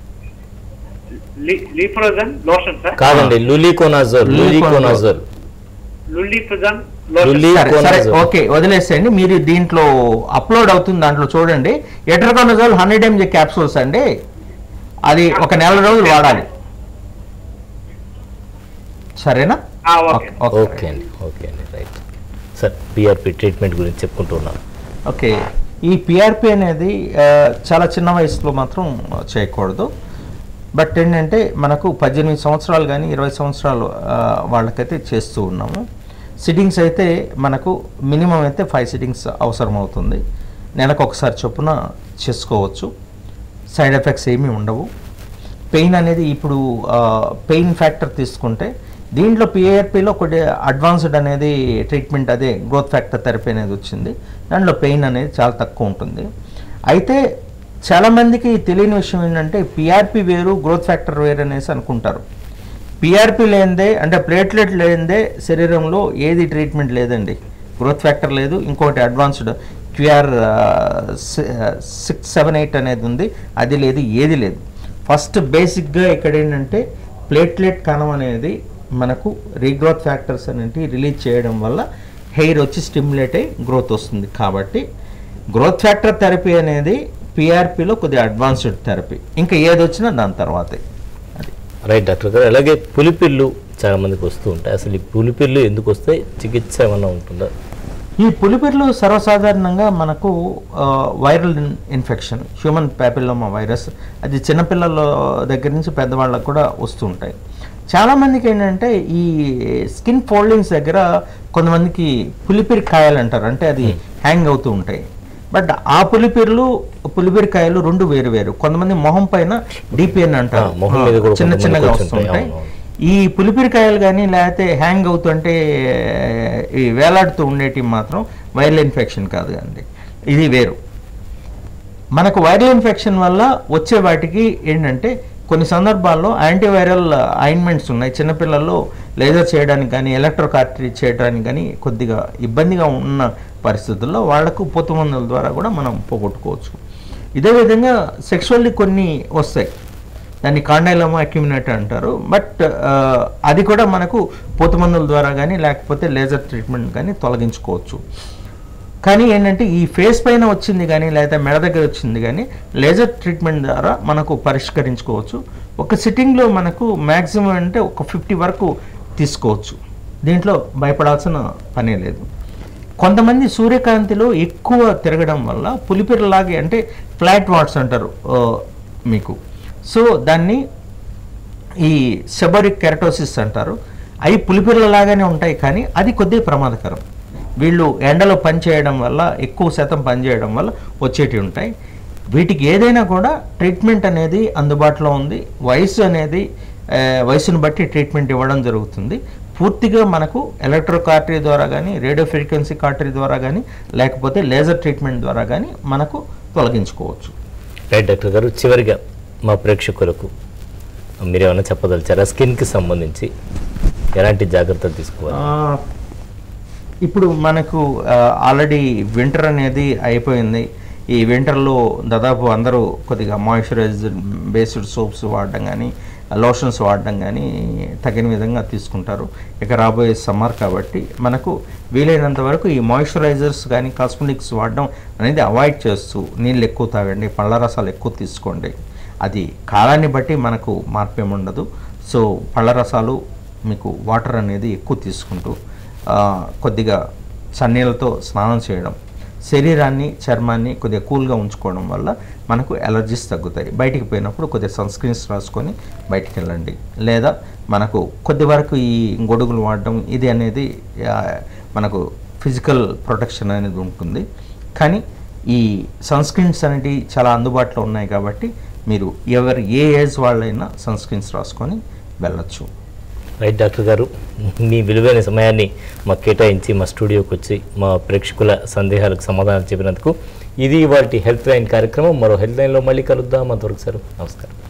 లీఫ్రోజన్ లోషన్ సార్ కాదండి లులికోనాజోల్ లులికోనాజోల్ లుల్లిఫ్రోజన్ లులి- లోషన్ సరే సరే Liconazole. ఓకే వదిలేసేయండి మీరు దీంట్లో అప్లోడ్ అవుతుంది దాంట్లో చూడండి ఎట్రకోనజోల్ హండ్రెడ్ ఎంజీ క్యాప్సూల్స్ అండి అది ఒక నెల రోజులు వాడాలి సరేనా ఆ, ఓకే. ఓకే ఓకే అండి ఓకే అండి రైట్ సార్ పిఆర్పి ట్రీట్మెంట్ గురించి చెప్పుకుంటూ ఉన్నాను ఓకే ఈ పిఆర్పి అనేది ఆ, చాలా చిన్న వయసులో మాత్రం చేయకూడదు బట్ ఏంటంటే మనకు పద్దెనిమిది సంవత్సరాలు కానీ ఇరవై సంవత్సరాలు ఆ, వాళ్ళకైతే చేస్తూ ఉన్నాము సిట్టింగ్స్ అయితే మనకు మినిమం అయితే ఫైవ్ సిట్టింగ్స్ అవసరం అవుతుంది నెలకు ఒకసారి చొప్పున చేసుకోవచ్చు సైడ్ ఎఫెక్ట్స్ ఏమీ ఉండవు పెయిన్ అనేది ఇప్పుడు పెయిన్ ఫ్యాక్టర్ తీసుకుంటే దీంట్లో పిఏఆర్పిలో కొద్ది అడ్వాన్స్డ్ అనేది ట్రీట్మెంట్ అదే గ్రోత్ ఫ్యాక్టర్ థెరపీ అనేది వచ్చింది దాంట్లో పెయిన్ అనేది చాలా తక్కువ ఉంటుంది అయితే చాలామందికి తెలియని విషయం ఏంటంటే పిఆర్పి వేరు గ్రోత్ ఫ్యాక్టర్ వేరు అనేసి అనుకుంటారు పిఆర్పి లేనిదే అంటే ప్లేట్లెట్ లేనిదే శరీరంలో ఏది ట్రీట్మెంట్ లేదండి గ్రోత్ ఫ్యాక్టర్ లేదు ఇంకోటి advanced QR six seven eight అనేది ఉంది అది లేదు ఏది లేదు ఫస్ట్ బేసిక్గా ఇక్కడ ఏంటంటే ప్లేట్లెట్ కణం అనేది మనకు రీగ్రోత్ ఫ్యాక్టర్స్ అనేవి రిలీజ్ చేయడం వల్ల హెయిర్ వచ్చి స్టిమ్యులేట్ అయ్యి గ్రోత్ వస్తుంది కాబట్టి గ్రోత్ ఫ్యాక్టర్ థెరపీ అనేది పిఆర్పిలో కొద్దిగా అడ్వాన్స్డ్ థెరపీ ఇంకా ఏది వచ్చినా దాని తర్వాతే అది రైట్ డాక్టర్ గారు అలాగే పులిపిల్లు చాలా మందికి వస్తూ ఉంటాయి అసలు ఈ పులిపిల్లు ఎందుకు వస్తాయి చికిత్స ఏమన్నా ఉంటుందా ఈ పులిపిర్లు సర్వసాధారణంగా మనకు ఆ, వైరల్ ఇన్- ఇన్ఫెక్షన్ హ్యూమన్ ప్యాపిల్లోమా వైరస్ అది చిన్నపిల్లల దగ్గర నుంచి పెద్దవాళ్ళకు కూడా వస్తూ ఉంటాయి చాలా మందికి ఏంటంటే ఈ స్కిన్ ఫోల్డింగ్స్ దగ్గర కొంతమందికి పులిపిరి కాయలు అంటారు అంటే అది హ్యాంగ్ అవుతూ ఉంటాయి బట్ ఆ పులిపిర్లు పులిపిరి కాయలు రెండు వేరు వేరు కొంతమంది మొహం పైన డిపిఎన్ అంటారు ఆ, మొహం మీద కూడా చిన్న కొంతమందికి చిన్నగా వచ్చుంటాయి, వస్తుంటాయి అవునవును. ఈ పులిపిరికాయలు కానీ లేకపోతే హ్యాంగ్ అవుతుంటే ఈ వేలాడుతూ ఉండేటివి మాత్రం వైరల్ ఇన్ఫెక్షన్ కాదు అండి ఇది వేరు మనకు వైరల్ ఇన్ఫెక్షన్ వల్ల వచ్చే వాటికి ఏంటంటే కొన్ని సందర్భాల్లో యాంటీవైరల్ ఆయింట్మెంట్స్ ఉన్నాయి చిన్నపిల్లల్లో లేజర్ చేయడానికి కానీ ఎలక్ట్రో కార్టరీ చేయడానికి కానీ కొద్దిగా ఇబ్బందిగా ఉన్న పరిస్థితుల్లో వాళ్లకు పొత్తు మందుల ద్వారా కూడా మనం పోగొట్టుకోవచ్చు ఇదే విధంగా సెక్షువల్లీ కొన్ని వస్తాయి దాన్ని కాండైలమా అక్యుమినేట్ అంటారు బట్ అది కూడా మనకు పోతు మందుల ద్వారా కానీ లేకపోతే లేజర్ ట్రీట్మెంట్ కానీ తొలగించుకోవచ్చు కానీ ఏంటంటే ఈ ఫేస్ పైన వచ్చింది కానీ లేదా మెడ దగ్గర వచ్చింది కానీ లేజర్ ట్రీట్మెంట్ ద్వారా మనకు పరిష్కరించుకోవచ్చు ఒక సిట్టింగ్లో మనకు మ్యాక్సిమం అంటే ఒక ఫిఫ్టీ వరకు తీసుకోవచ్చు దీంట్లో భయపడాల్సిన పనే లేదు కొంతమంది సూర్యకాంతిలో ఎక్కువ తిరగడం వల్ల పులిపిరలాగే అంటే ఫ్లాట్ వాట్స్ అంటారు ఆ, మీకు సో దాన్ని ఈ సెబరిక్ కెరటోసిస్ అంటారు అవి పులిపిర్లలాగానే ఉంటాయి కానీ అది కొద్దిగా ప్రమాదకరం వీళ్ళు ఎండలో పని చేయడం వల్ల ఎక్కువ శాతం పని చేయడం వల్ల వచ్చేటివి ఉంటాయి వీటికి ఏదైనా కూడా ట్రీట్మెంట్ అనేది అందుబాటులో ఉంది వయసు అనేది ఆ, వయసును బట్టి ట్రీట్మెంట్ ఇవ్వడం జరుగుతుంది పూర్తిగా మనకు ఎలక్ట్రో కార్టరీ ద్వారా కానీ రేడియో ఫ్రీక్వెన్సీ కార్టరీ ద్వారా కానీ లేకపోతే లేజర్ ట్రీట్మెంట్ ద్వారా కానీ మనకు తొలగించుకోవచ్చు రైట్ డాక్టర్ గారు చివరిగా మా ప్రేక్షకులకు మీరేమైనా చెప్పదలిచారా స్కిన్కి సంబంధించి ఎలాంటి జాగ్రత్తలు తీసుకోవాలి ఆ, ఇప్పుడు మనకు ఆల్రెడీ వింటర్ అనేది అయిపోయింది ఈ వింటర్లో దాదాపు అందరూ కొద్దిగా మాయిశ్చరైజర్ బేస్డ్ సోప్స్ వాడడం కానీ లోషన్స్ వాడడం కానీ తగిన విధంగా తీసుకుంటారు ఇక రాబోయే సమ్మర్ కాబట్టి మనకు వీలైనంత వరకు ఈ మాయిశ్చరైజర్స్ కానీ కాస్మెటిక్స్ వాడడం అనేది అవాయిడ్ చేస్తూ నీళ్ళు ఎక్కువ తాగండి పళ్ళ రసాలు ఎక్కువ తీసుకోండి అది కాలాన్ని బట్టి మనకు మార్పు ఏమి ఉండదు సో పళ్ళ రసాలు మీకు వాటర్ అనేది ఎక్కువ తీసుకుంటూ ఆ, కొద్దిగా చన్నీళ్ళతో స్నానం చేయడం శరీరాన్ని చర్మాన్ని కొద్దిగా కూల్గా ఉంచుకోవడం వల్ల మనకు ఎలర్జీస్ తగ్గుతాయి బయటికి పోయినప్పుడు కొద్దిగా సన్ స్క్రీన్స్ రాసుకొని బయటికి వెళ్ళండి లేదా మనకు కొద్ది వరకు ఈ గొడుగులు వాడడం ఇది అనేది ఆ, మనకు ఫిజికల్ ప్రొటెక్షన్ అనేది ఉంటుంది కానీ ఈ సన్ స్క్రీన్స్ అనేవి చాలా అందుబాటులో ఉన్నాయి కాబట్టి మీరు ఎవరు ఏ ఏజ్ వాళ్ళైనా సన్ స్క్రీన్స్ రాసుకొని వెళ్ళొచ్చు రైట్ డాక్టర్ గారు మీ విలువైన సమయాన్ని మాకు కేటాయించి మా స్టూడియోకి వచ్చి మా ప్రేక్షకుల సందేహాలకు సమాధానం చెప్పినందుకు ఇది వాటి హెల్త్ లైన్ కార్యక్రమం మరో హెల్త్ లైన్లో మళ్ళీ కలుద్దాం అంతవరకు సార్ నమస్కారం